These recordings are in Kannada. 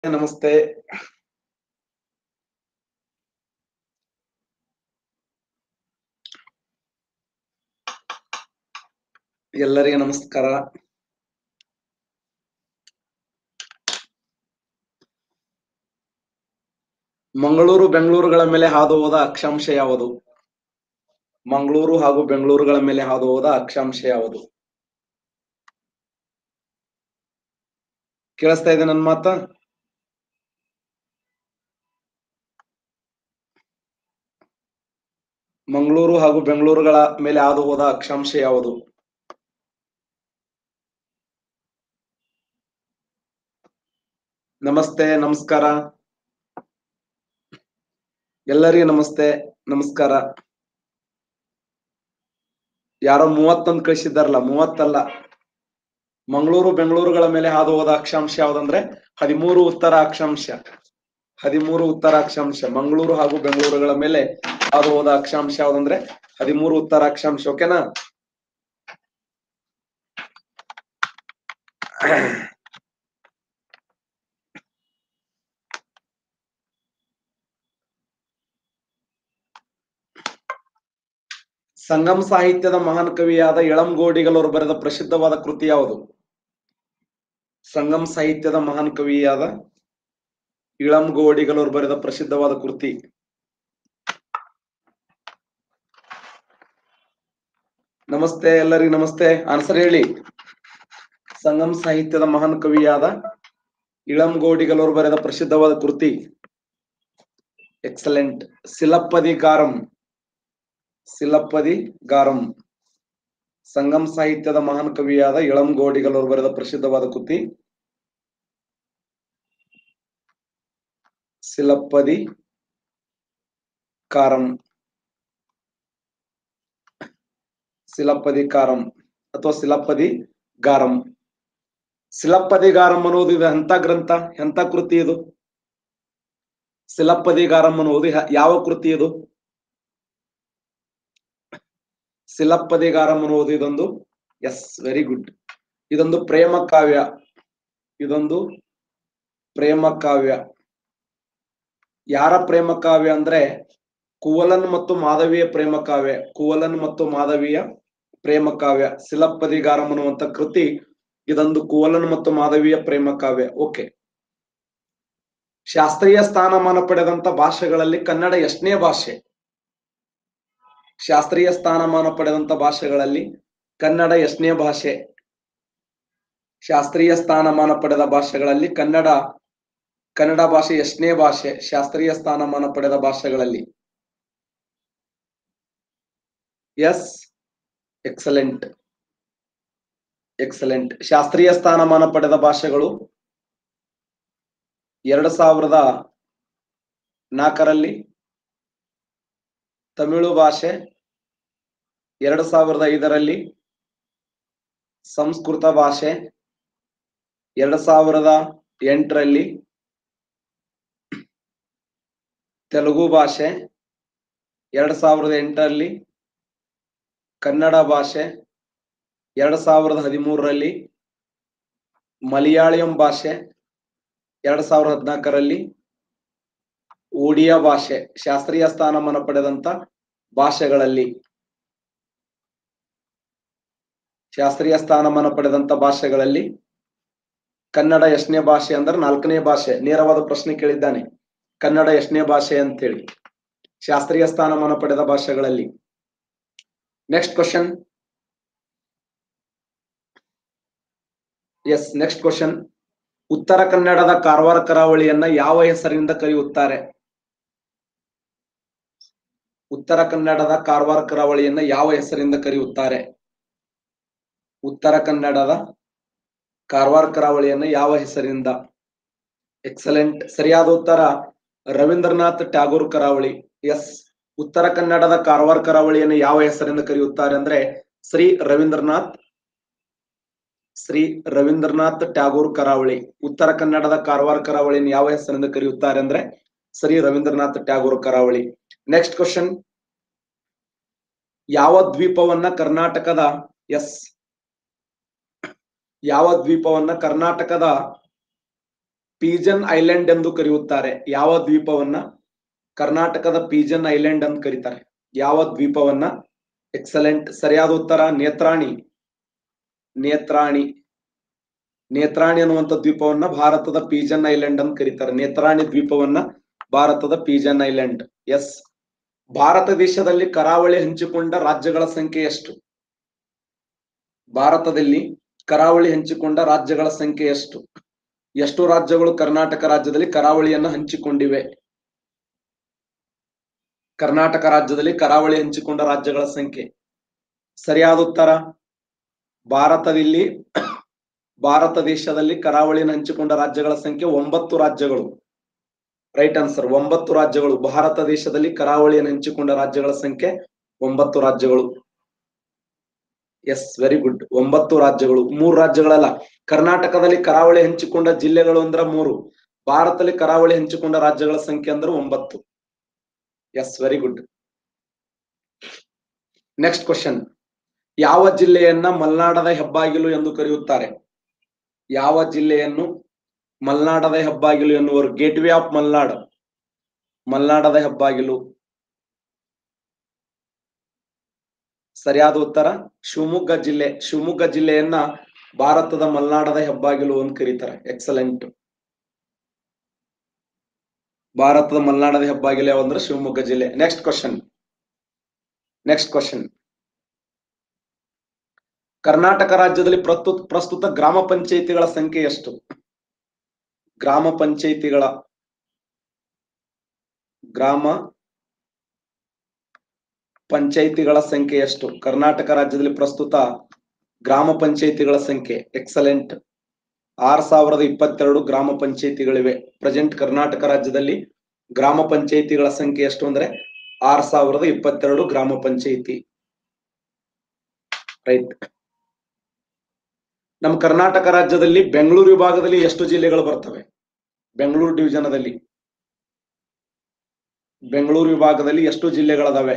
ನಮಸ್ತೆ ಎಲ್ಲರಿಗೆ ನಮಸ್ಕಾರ ಮಂಗಳೂರು ಬೆಂಗಳೂರುಗಳ ಮೇಲೆ ಹಾದು ಹೋದ ಅಕ್ಷಾಂಶ ಯಾವುದು ಮಂಗಳೂರು ಹಾಗೂ ಬೆಂಗಳೂರುಗಳ ಮೇಲೆ ಹಾದು ಹೋದ ಅಕ್ಷಾಂಶ ಯಾವುದು ಕೇಳಿಸ್ತಾ ಇದೆ ನನ್ನ ಮಾತ ಮಂಗಳೂರು ಹಾಗೂ ಬೆಂಗಳೂರುಗಳ ಮೇಲೆ ಹಾದು ಹೋದ ಅಕ್ಷಾಂಶ ಯಾವುದು ನಮಸ್ತೆ ನಮಸ್ಕಾರ ಎಲ್ಲರಿಗೂ ನಮಸ್ತೆ ನಮಸ್ಕಾರ ಯಾರೋ ಮೂವತ್ತೊಂದು ಕಳಿಸಿದ್ದಾರಲ್ಲ ಮೂವತ್ತಲ್ಲ ಮಂಗಳೂರು ಬೆಂಗಳೂರುಗಳ ಮೇಲೆ ಹಾದು ಹೋದ ಅಕ್ಷಾಂಶ ಯಾವ್ದಂದ್ರೆ ಹದಿಮೂರು ಉತ್ತರ ಅಕ್ಷಾಂಶ ಹದಿಮೂರು ಉತ್ತರ ಅಕ್ಷಾಂಶ ಮಂಗಳೂರು ಹಾಗೂ ಬೆಂಗಳೂರುಗಳ ಮೇಲೆ ಹಾದು ಹೋದ ಅಕ್ಷಾಂಶ ಯಾವ್ದಂದ್ರೆ ಹದಿಮೂರು ಉತ್ತರ ಅಕ್ಷಾಂಶ ಓಕೆನಾ ಸಂಗಮ್ ಸಾಹಿತ್ಯದ ಮಹಾನ್ ಕವಿಯಾದ ಇಳಂಗೋಡಿಗಳವರು ಬರೆದ ಪ್ರಸಿದ್ಧವಾದ ಕೃತಿ ಯಾವುದು ಸಂಗಮ್ ಸಾಹಿತ್ಯದ ಮಹಾನ್ ಕವಿಯಾದ ಇಳಂಗೋಡಿಗಳವರು ಬರೆದ ಪ್ರಸಿದ್ಧವಾದ ಕೃತಿ ನಮಸ್ತೆ ಎಲ್ಲರಿಗೂ ನಮಸ್ತೆ ಆನ್ಸರ್ ಹೇಳಿ ಸಂಗಮ್ ಸಾಹಿತ್ಯದ ಮಹಾನ್ ಕವಿಯಾದ ಇಳಂಗೋಡಿಗಳವರು ಬರೆದ ಪ್ರಸಿದ್ಧವಾದ ಕೃತಿ ಎಕ್ಸಲೆಂಟ್ ಸಿಲಪ್ಪದಿ ಗಾರಂ ಸಿಲಪ್ಪದಿ ಗಾರಂ ಸಂಗಮ್ ಸಾಹಿತ್ಯದ ಮಹಾನ್ ಕವಿಯಾದ ಇಳಂಗೋಡಿಗಳವರು ಬರೆದ ಪ್ರಸಿದ್ಧವಾದ ಕೃತಿ ಸಿಲಪ್ಪದಿ ಕಾರಂ ಸಿಲಪ್ಪದಿ ಕಾರಂ ಅಥವಾ ಸಿಲಪ್ಪದಿ ಗಾರಂ ಸಿಲಪ್ಪದಿ ಗಾರಂ ಅನ್ನೋದು ಇದು ಎಂತ ಗ್ರಂಥ ಎಂತ ಕೃತಿ ಇದು ಸಿಲಪ್ಪದಿ ಗಾರಂ ಅನ್ನುವುದು ಹ- ಯಾವ ಕೃತಿ ಇದು ಸಿಲಪ್ಪದಿಗಾರಂ ಅನ್ನುವುದು ಇದೊಂದು ಎಸ್ ವೆರಿ ಗುಡ್ ಇದೊಂದು ಪ್ರೇಮ ಕಾವ್ಯ ಇದೊಂದು ಪ್ರೇಮ ಕಾವ್ಯ ಯಾರ ಪ್ರೇಮ ಕಾವ್ಯ ಅಂದ್ರೆ ಕುವಲನ್ ಮತ್ತು ಮಾಧವಿಯ ಪ್ರೇಮ ಕಾವ್ಯ ಕುವಲನ್ ಮತ್ತು ಮಾಧವಿಯ ಪ್ರೇಮ ಕಾವ್ಯ ಸಿಲಪ್ಪದಿಗಾರಂ ಅನ್ನುವಂತ ಕೃತಿ ಇದೊಂದು ಕುವಲನ್ ಮತ್ತು ಮಾಧವಿಯ ಪ್ರೇಮ ಕಾವ್ಯ ಓಕೆ ಶಾಸ್ತ್ರೀಯ ಸ್ಥಾನಮಾನ ಪಡೆದಂತ ಭಾಷೆಗಳಲ್ಲಿ ಕನ್ನಡ ಎಷ್ಟನೇ ಭಾಷೆ ಶಾಸ್ತ್ರೀಯ ಸ್ಥಾನಮಾನ ಪಡೆದಂತ ಭಾಷೆಗಳಲ್ಲಿ ಕನ್ನಡ ಎಷ್ಟನೇ ಭಾಷೆ ಶಾಸ್ತ್ರೀಯ ಸ್ಥಾನಮಾನ ಪಡೆದ ಭಾಷೆಗಳಲ್ಲಿ ಕನ್ನಡ ಕನ್ನಡ ಭಾಷೆ ಎಷ್ಟನೇ ಭಾಷೆ ಶಾಸ್ತ್ರೀಯ ಸ್ಥಾನಮಾನ ಪಡೆದ ಭಾಷೆಗಳಲ್ಲಿ ಎಸ್ ಎಕ್ಸಲೆಂಟ್ ಎಕ್ಸಲೆಂಟ್ ಶಾಸ್ತ್ರೀಯ ಸ್ಥಾನಮಾನ ಪಡೆದ ಭಾಷೆಗಳು ಎರಡು ಸಾವಿರದ ನಾಲ್ಕರಲ್ಲಿ ತಮಿಳು ಭಾಷೆ ಎರಡು ಸಾವಿರದ ಐದರಲ್ಲಿ ಸಂಸ್ಕೃತ ಭಾಷೆ ಎರಡು ಸಾವಿರದ ಎಂಟರಲ್ಲಿ ತೆಲುಗು ಭಾಷೆ ಎರಡು ಸಾವಿರದ ಎಂಟರಲ್ಲಿ ಕನ್ನಡ ಭಾಷೆ ಎರಡು ಸಾವಿರದ ಹದಿಮೂರರಲ್ಲಿ ಮಲಯಾಳಂ ಭಾಷೆ ಎರಡು ಸಾವಿರದ ಹದಿನಾಲ್ಕರಲ್ಲಿ ಒಡಿಯಾ ಭಾಷೆ ಶಾಸ್ತ್ರೀಯ ಸ್ಥಾನಮಾನ ಪಡೆದಂತ ಭಾಷೆಗಳಲ್ಲಿ ಶಾಸ್ತ್ರೀಯ ಸ್ಥಾನಮಾನ ಪಡೆದಂತ ಭಾಷೆಗಳಲ್ಲಿ ಕನ್ನಡ ಎಷ್ಟನೇ ಭಾಷೆ ಅಂದ್ರೆ ನಾಲ್ಕನೇ ಭಾಷೆ ನೇರವಾದ ಪ್ರಶ್ನೆ ಕೇಳಿದ್ದಾನೆ ಕನ್ನಡ ಎಷ್ಟನೇ ಭಾಷೆ ಅಂತೇಳಿ ಶಾಸ್ತ್ರೀಯ ಸ್ಥಾನಮಾನ ಪಡೆದ ಭಾಷೆಗಳಲ್ಲಿ next question yes next question ಉತ್ತರ ಕನ್ನಡದ ಕಾರವಾರ ಕರಾವಳಿಯನ್ನ ಯಾವ ಹೆಸರಿನಿಂದ ಕರೆಯುತ್ತಾರೆ ಉತ್ತರ ಕನ್ನಡದ ಕಾರವಾರ ಕರಾವಳಿಯನ್ನ ಯಾವ ಹೆಸರಿಂದ ಕರೆಯುತ್ತಾರೆ ಉತ್ತರ ಕನ್ನಡದ ಕಾರವಾರ ಕರಾವಳಿಯನ್ನ ಯಾವ ಹೆಸರಿಂದ ಎಕ್ಸಲೆಂಟ್ ಸರಿಯಾದ ಉತ್ತರ ರವೀಂದ್ರನಾಥ್ ಟ್ಯಾಗೋರ್ ಕರಾವಳಿ ಎಸ್ ಉತ್ತರ ಕನ್ನಡದ ಕಾರವಾರ ಕರಾವಳಿಯನ್ನು ಯಾವ ಹೆಸರಿಂದ ಕರೆಯುತ್ತಾರೆ ಅಂದ್ರೆ ಶ್ರೀ ರವೀಂದ್ರನಾಥ್ ಶ್ರೀ ರವೀಂದ್ರನಾಥ್ ಟ್ಯಾಗೋರ್ ಕರಾವಳಿ ಉತ್ತರ ಕನ್ನಡದ ಕಾರವಾರ ಕರಾವಳಿಯನ್ನು ಯಾವ ಹೆಸರಿಂದ ಕರೆಯುತ್ತಾರೆ ಅಂದ್ರೆ ಶ್ರೀ ರವೀಂದ್ರನಾಥ್ ಟ್ಯಾಗೋರ್ ಕರಾವಳಿ ನೆಕ್ಸ್ಟ್ ಕ್ವಶನ್ ಯಾವ ದ್ವೀಪವನ್ನ ಕರ್ನಾಟಕದ ಎಸ್ ಯಾವ ದ್ವೀಪವನ್ನ ಕರ್ನಾಟಕದ ಪೀಜನ್ ಐಲ್ಯಾಂಡ್ ಎಂದು ಕರೆಯುತ್ತಾರೆ ಯಾವ ದ್ವೀಪವನ್ನ ಕರ್ನಾಟಕದ ಪೀಜನ್ ಐಲ್ಯಾಂಡ್ ಅಂತ ಕರೀತಾರೆ ಯಾವ ದ್ವೀಪವನ್ನ ಎಕ್ಸಲೆಂಟ್ ಸರಿಯಾದ ಉತ್ತರ ನೇತ್ರಾಣಿ ನೇತ್ರಾಣಿ ನೇತ್ರಾಣಿ ಅನ್ನುವಂಥ ದ್ವೀಪವನ್ನ ಭಾರತದ ಪೀಜನ್ ಐಲ್ಯಾಂಡ್ ಅಂತ ಕರೀತಾರೆ ನೇತ್ರಾಣಿ ದ್ವೀಪವನ್ನ ಭಾರತದ ಪೀಜನ್ ಐಲ್ಯಾಂಡ್ ಎಸ್ ಭಾರತ ದೇಶದಲ್ಲಿ ಕರಾವಳಿ ಹಂಚಿಕೊಂಡ ರಾಜ್ಯಗಳ ಸಂಖ್ಯೆ ಎಷ್ಟು ಭಾರತದಲ್ಲಿ ಕರಾವಳಿ ಹಂಚಿಕೊಂಡ ರಾಜ್ಯಗಳ ಸಂಖ್ಯೆ ಎಷ್ಟು ಎಷ್ಟು ರಾಜ್ಯಗಳು ಕರ್ನಾಟಕ ರಾಜ್ಯದಲ್ಲಿ ಕರಾವಳಿಯನ್ನ ಹಂಚಿಕೊಂಡಿವೆ ಕರ್ನಾಟಕ ರಾಜ್ಯದಲ್ಲಿ ಕರಾವಳಿ ಹಂಚಿಕೊಂಡ ರಾಜ್ಯಗಳ ಸಂಖ್ಯೆ ಸರಿಯಾದ ಉತ್ತರ ಭಾರತದಲ್ಲಿ ಭಾರತ ದೇಶದಲ್ಲಿ ಕರಾವಳಿಯನ್ನು ಹಂಚಿಕೊಂಡ ರಾಜ್ಯಗಳ ಸಂಖ್ಯೆ ಒಂಬತ್ತು ರಾಜ್ಯಗಳು ರೈಟ್ ಆನ್ಸರ್ ಒಂಬತ್ತು ರಾಜ್ಯಗಳು ಭಾರತ ದೇಶದಲ್ಲಿ ಕರಾವಳಿಯನ್ನು ಹಂಚಿಕೊಂಡ ರಾಜ್ಯಗಳ ಸಂಖ್ಯೆ ಒಂಬತ್ತು ರಾಜ್ಯಗಳು ಎಸ್ ವೆರಿ ಗುಡ್ ಒಂಬತ್ತು ರಾಜ್ಯಗಳು ಮೂರು ರಾಜ್ಯಗಳಲ್ಲ ಕರ್ನಾಟಕದಲ್ಲಿ ಕರಾವಳಿ ಹಂಚಿಕೊಂಡ ಜಿಲ್ಲೆಗಳು ಅಂದ್ರ ಮೂರು ಭಾರತದಲ್ಲಿ ಕರಾವಳಿ ಹಂಚಿಕೊಂಡ ರಾಜ್ಯಗಳ ಸಂಖ್ಯೆ ಅಂದ್ರೆ ಒಂಬತ್ತು yes very good next question ಯಾವ ಜಿಲ್ಲೆಯನ್ನ ಮಲ್ನಾಡದ ಹೆಬ್ಬಾಗಿಲು ಎಂದು ಕರೆಯುತ್ತಾರೆ ಯಾವ ಜಿಲ್ಲೆಯನ್ನು ಮಲ್ನಾಡದ ಹೆಬ್ಬಾಗಿಲು ಎನ್ನುವರು ಗೇಟ್ವೇ ಆಫ್ ಮಲ್ನಾಡ್ ಮಲ್ನಾಡದ ಹೆಬ್ಬಾಗಿಲು ಸರಿಯಾದ ಉತ್ತರ ಶಿವಮೊಗ್ಗ ಜಿಲ್ಲೆ ಶಿವಮೊಗ್ಗ ಜಿಲ್ಲೆಯನ್ನ ಭಾರತದ ಮಲ್ನಾಡದ ಹೆಬ್ಬಾಗಿಲು ಅಂತ ಕರೀತಾರೆ ಎಕ್ಸಲೆಂಟ್ ಭಾರತದ ಮಲ್ನಾಡದ ಹೆಬ್ಬಾಗಿಲು ಯಾವಂದ್ರೆ ಶಿವಮೊಗ್ಗ ಜಿಲ್ಲೆ next question next question Karnataka ರಾಜ್ಯದಲ್ಲಿ ಪ್ರಸ್ತುತ ಪ್ರಸ್ತುತ ಗ್ರಾಮ ಪಂಚಾಯಿತಿಗಳ ಸಂಖ್ಯೆ ಎಷ್ಟು ಗ್ರಾಮ ಪಂಚಾಯಿತಿಗಳ ಗ್ರಾಮ ಪಂಚಾಯಿತಿಗಳ ಸಂಖ್ಯೆ ಎಷ್ಟು ಕರ್ನಾಟಕ ರಾಜ್ಯದಲ್ಲಿ ಪ್ರಸ್ತುತ ಗ್ರಾಮ ಪಂಚಾಯಿತಿಗಳ ಸಂಖ್ಯೆ ಎಕ್ಸಲೆಂಟ್ ಆರ್ ಸಾವಿರದ ಇಪ್ಪತ್ತೆರಡು ಗ್ರಾಮ ಪಂಚಾಯಿತಿಗಳಿವೆ ಪ್ರೆಸೆಂಟ್ ಕರ್ನಾಟಕ ರಾಜ್ಯದಲ್ಲಿ ಗ್ರಾಮ ಪಂಚಾಯಿತಿಗಳ ಸಂಖ್ಯೆ ಎಷ್ಟು ಅಂದ್ರೆ ಆರ್ ಸಾವಿರದ ಇಪ್ಪತ್ತೆರಡು ಗ್ರಾಮ ಪಂಚಾಯಿತಿ ರೈಟ್ ನಮ್ಮ ಕರ್ನಾಟಕ ರಾಜ್ಯದಲ್ಲಿ ಬೆಂಗಳೂರು ವಿಭಾಗದಲ್ಲಿ ಎಷ್ಟು ಜಿಲ್ಲೆಗಳು ಬರ್ತವೆ ಬೆಂಗಳೂರು ಡಿವಿಷನದಲ್ಲಿ ಬೆಂಗಳೂರು ವಿಭಾಗದಲ್ಲಿ ಎಷ್ಟು ಜಿಲ್ಲೆಗಳದಾವೆ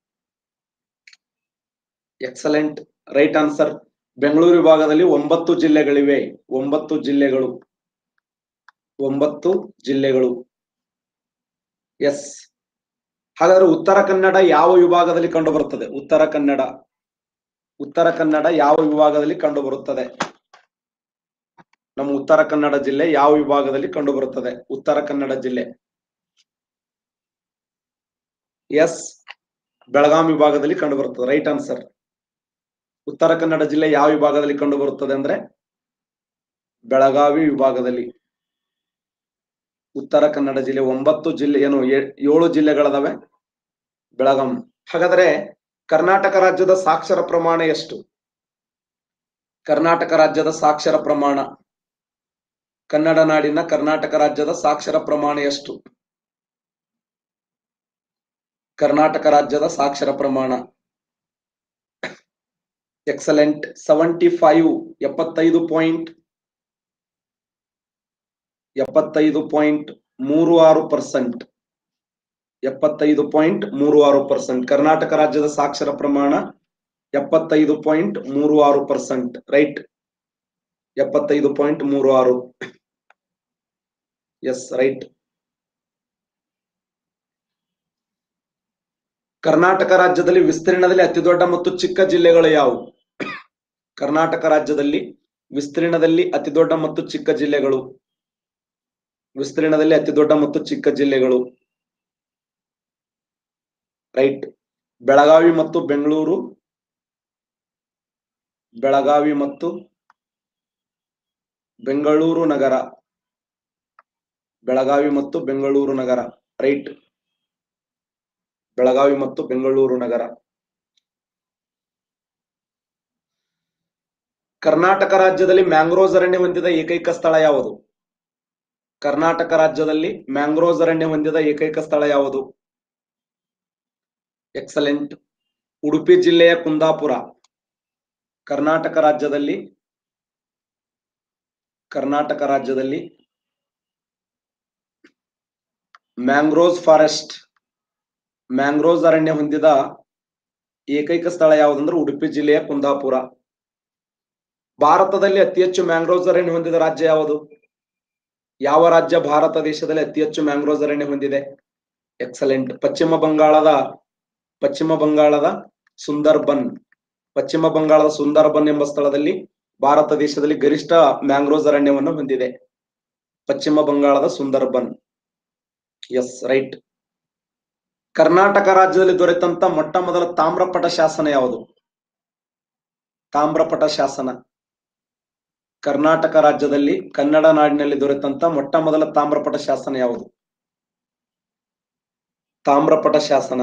ಎಕ್ಸಲೆಂಟ್ ರೈಟ್ ಆನ್ಸರ್ ಬೆಂಗಳೂರು ವಿಭಾಗದಲ್ಲಿ ಒಂಬತ್ತು ಜಿಲ್ಲೆಗಳಿವೆ ಒಂಬತ್ತು ಜಿಲ್ಲೆಗಳು ಒಂಬತ್ತು ಜಿಲ್ಲೆಗಳು ಎಸ್ ಹಾಗಾದ್ರೆ ಉತ್ತರ ಕನ್ನಡ ಯಾವ ವಿಭಾಗದಲ್ಲಿ ಕಂಡು ಬರುತ್ತದೆ ಉತ್ತರ ಕನ್ನಡ ಉತ್ತರ ಕನ್ನಡ ಯಾವ ವಿಭಾಗದಲ್ಲಿ ಕಂಡು ಬರುತ್ತದೆ ನಮ್ಮ ಉತ್ತರ ಕನ್ನಡ ಜಿಲ್ಲೆ ಯಾವ ವಿಭಾಗದಲ್ಲಿ ಕಂಡು ಬರುತ್ತದೆ ಉತ್ತರ ಕನ್ನಡ ಜಿಲ್ಲೆ ಎಸ್ ಬೆಳಗಾಂ ವಿಭಾಗದಲ್ಲಿ ಕಂಡು ಬರುತ್ತದೆ ರೈಟ್ ಆನ್ಸರ್ ಉತ್ತರ ಕನ್ನಡ ಜಿಲ್ಲೆ ಯಾವ ವಿಭಾಗದಲ್ಲಿ ಕಂಡು ಬರುತ್ತದೆ ಅಂದ್ರೆ ಬೆಳಗಾವಿ ವಿಭಾಗದಲ್ಲಿ ಉತ್ತರ ಕನ್ನಡ ಜಿಲ್ಲೆ ಒಂಬತ್ತು ಜಿಲ್ಲೆ ಏನು ಏ- ಏಳು ಜಿಲ್ಲೆಗಳದಾವೆ ಬೆಳಗಾಂ ಹಾಗಾದ್ರೆ ಕರ್ನಾಟಕ ರಾಜ್ಯದ ಸಾಕ್ಷರ ಪ್ರಮಾಣ ಎಷ್ಟು ಕರ್ನಾಟಕ ರಾಜ್ಯದ ಸಾಕ್ಷರ ಪ್ರಮಾಣ ಕನ್ನಡ ನಾಡಿನ ಕರ್ನಾಟಕ ರಾಜ್ಯದ ಸಾಕ್ಷರ ಪ್ರಮಾಣ ಎಷ್ಟು ಕರ್ನಾಟಕ ರಾಜ್ಯದ ಸಾಕ್ಷರ ಪ್ರಮಾಣ ಎಕ್ಸಲೆಂಟ್ ಸೆವೆಂಟಿ ಫೈವ್ ಎಪ್ಪತ್ತೈದು ಪಾಯಿಂಟ್ ಎಪ್ಪತ್ತೈದು ಪಾಯಿಂಟ್ ಮೂರು ಆರು ಪರ್ಸೆಂಟ್ ಎಪ್ಪತ್ತೈದು ಪಾಯಿಂಟ್ ಮೂರು ಆರು ಪರ್ಸೆಂಟ್ ಕರ್ನಾಟಕ ರಾಜ್ಯದ ಸಾಕ್ಷರ ಪ್ರಮಾಣ ಎಪ್ಪತ್ತೈದು ಪಾಯಿಂಟ್ ಮೂರು ಆರು ಪರ್ಸೆಂಟ್ ರೈಟ್ ಎಪ್ಪತ್ತೈದು ಪಾಯಿಂಟ್ ಮೂರು ಆರು ಎಸ್ ರೈಟ್ ಕರ್ನಾಟಕ ರಾಜ್ಯದಲ್ಲಿ ವಿಸ್ತೀರ್ಣದಲ್ಲಿ ಅತಿ ದೊಡ್ಡ ಮತ್ತು ಚಿಕ್ಕ ಜಿಲ್ಲೆಗಳು ಯಾವುವು ಕರ್ನಾಟಕ ರಾಜ್ಯದಲ್ಲಿ ವಿಸ್ತೀರ್ಣದಲ್ಲಿ ಅತಿ ದೊಡ್ಡ ಮತ್ತು ಚಿಕ್ಕ ಜಿಲ್ಲೆಗಳು ವಿಸ್ತೀರ್ಣದಲ್ಲಿ ಅತಿ ದೊಡ್ಡ ಮತ್ತು ಚಿಕ್ಕ ಜಿಲ್ಲೆಗಳು ರೈಟ್ ಬೆಳಗಾವಿ ಮತ್ತು ಬೆಂಗಳೂರು ಬೆಳಗಾವಿ ಮತ್ತು ಬೆಂಗಳೂರು ನಗರ ಬೆಳಗಾವಿ ಮತ್ತು ಬೆಂಗಳೂರು ನಗರ ರೈಟ್ ಬೆಳಗಾವಿ ಮತ್ತು ಬೆಂಗಳೂರು ನಗರ ಕರ್ನಾಟಕ ರಾಜ್ಯದಲ್ಲಿ ಮ್ಯಾಂಗ್ರೋಸ್ ಅರಣ್ಯ ಹೊಂದಿದ ಏಕೈಕ ಸ್ಥಳ ಯಾವುದು ಕರ್ನಾಟಕ ರಾಜ್ಯದಲ್ಲಿ ಮ್ಯಾಂಗ್ರೋಸ್ ಅರಣ್ಯ ಹೊಂದಿದ ಏಕೈಕ ಸ್ಥಳ ಯಾವುದು ಎಕ್ಸಲೆಂಟ್ ಉಡುಪಿ ಜಿಲ್ಲೆಯ ಕುಂದಾಪುರ ಕರ್ನಾಟಕ ರಾಜ್ಯದಲ್ಲಿ ಕರ್ನಾಟಕ ರಾಜ್ಯದಲ್ಲಿ ಮ್ಯಾಂಗ್ರೋಸ್ ಫಾರೆಸ್ಟ್ ಮ್ಯಾಂಗ್ರೋಸ್ ಅರಣ್ಯ ಹೊಂದಿದ ಏಕೈಕ ಸ್ಥಳ ಯಾವುದಂದ್ರೆ ಉಡುಪಿ ಜಿಲ್ಲೆಯ ಕುಂದಾಪುರ ಭಾರತದಲ್ಲಿ ಅತಿ ಹೆಚ್ಚು ಮ್ಯಾಂಗ್ರೋಸ್ ಅರಣ್ಯ ಹೊಂದಿದ ರಾಜ್ಯ ಯಾವುದು ಯಾವ ರಾಜ್ಯ ಭಾರತ ದೇಶದಲ್ಲಿ ಅತಿ ಹೆಚ್ಚು ಮ್ಯಾಂಗ್ರೋಸ್ ಅರಣ್ಯ ಹೊಂದಿದೆ ಎಕ್ಸಲೆಂಟ್ ಪಶ್ಚಿಮ ಬಂಗಾಳದ ಪಶ್ಚಿಮ ಬಂಗಾಳದ ಸುಂದರ್ಬನ್ ಪಶ್ಚಿಮ ಬಂಗಾಳದ ಸುಂದರ್ಬನ್ ಎಂಬ ಸ್ಥಳದಲ್ಲಿ ಭಾರತ ದೇಶದಲ್ಲಿ ಗರಿಷ್ಠ ಮ್ಯಾಂಗ್ರೋಸ್ ಅರಣ್ಯವನ್ನು ಹೊಂದಿದೆ ಪಶ್ಚಿಮ ಬಂಗಾಳದ ಸುಂದರ್ಬನ್ ಎಸ್ ರೈಟ್ ಕರ್ನಾಟಕ ರಾಜ್ಯದಲ್ಲಿ ದೊರೆತಂತ ಮೊಟ್ಟ ಮೊದಲ ತಾಮ್ರಪಟ ಶಾಸನ ಯಾವುದು ತಾಮ್ರಪಟ ಶಾಸನ ಕರ್ನಾಟಕ ರಾಜ್ಯದಲ್ಲಿ ಕನ್ನಡ ನಾಡಿನಲ್ಲಿ ದೊರೆತಂತ ಮೊಟ್ಟ ಮೊದಲ ತಾಮ್ರಪಟ ಶಾಸನ ಯಾವುದು ತಾಮ್ರಪಟ ಶಾಸನ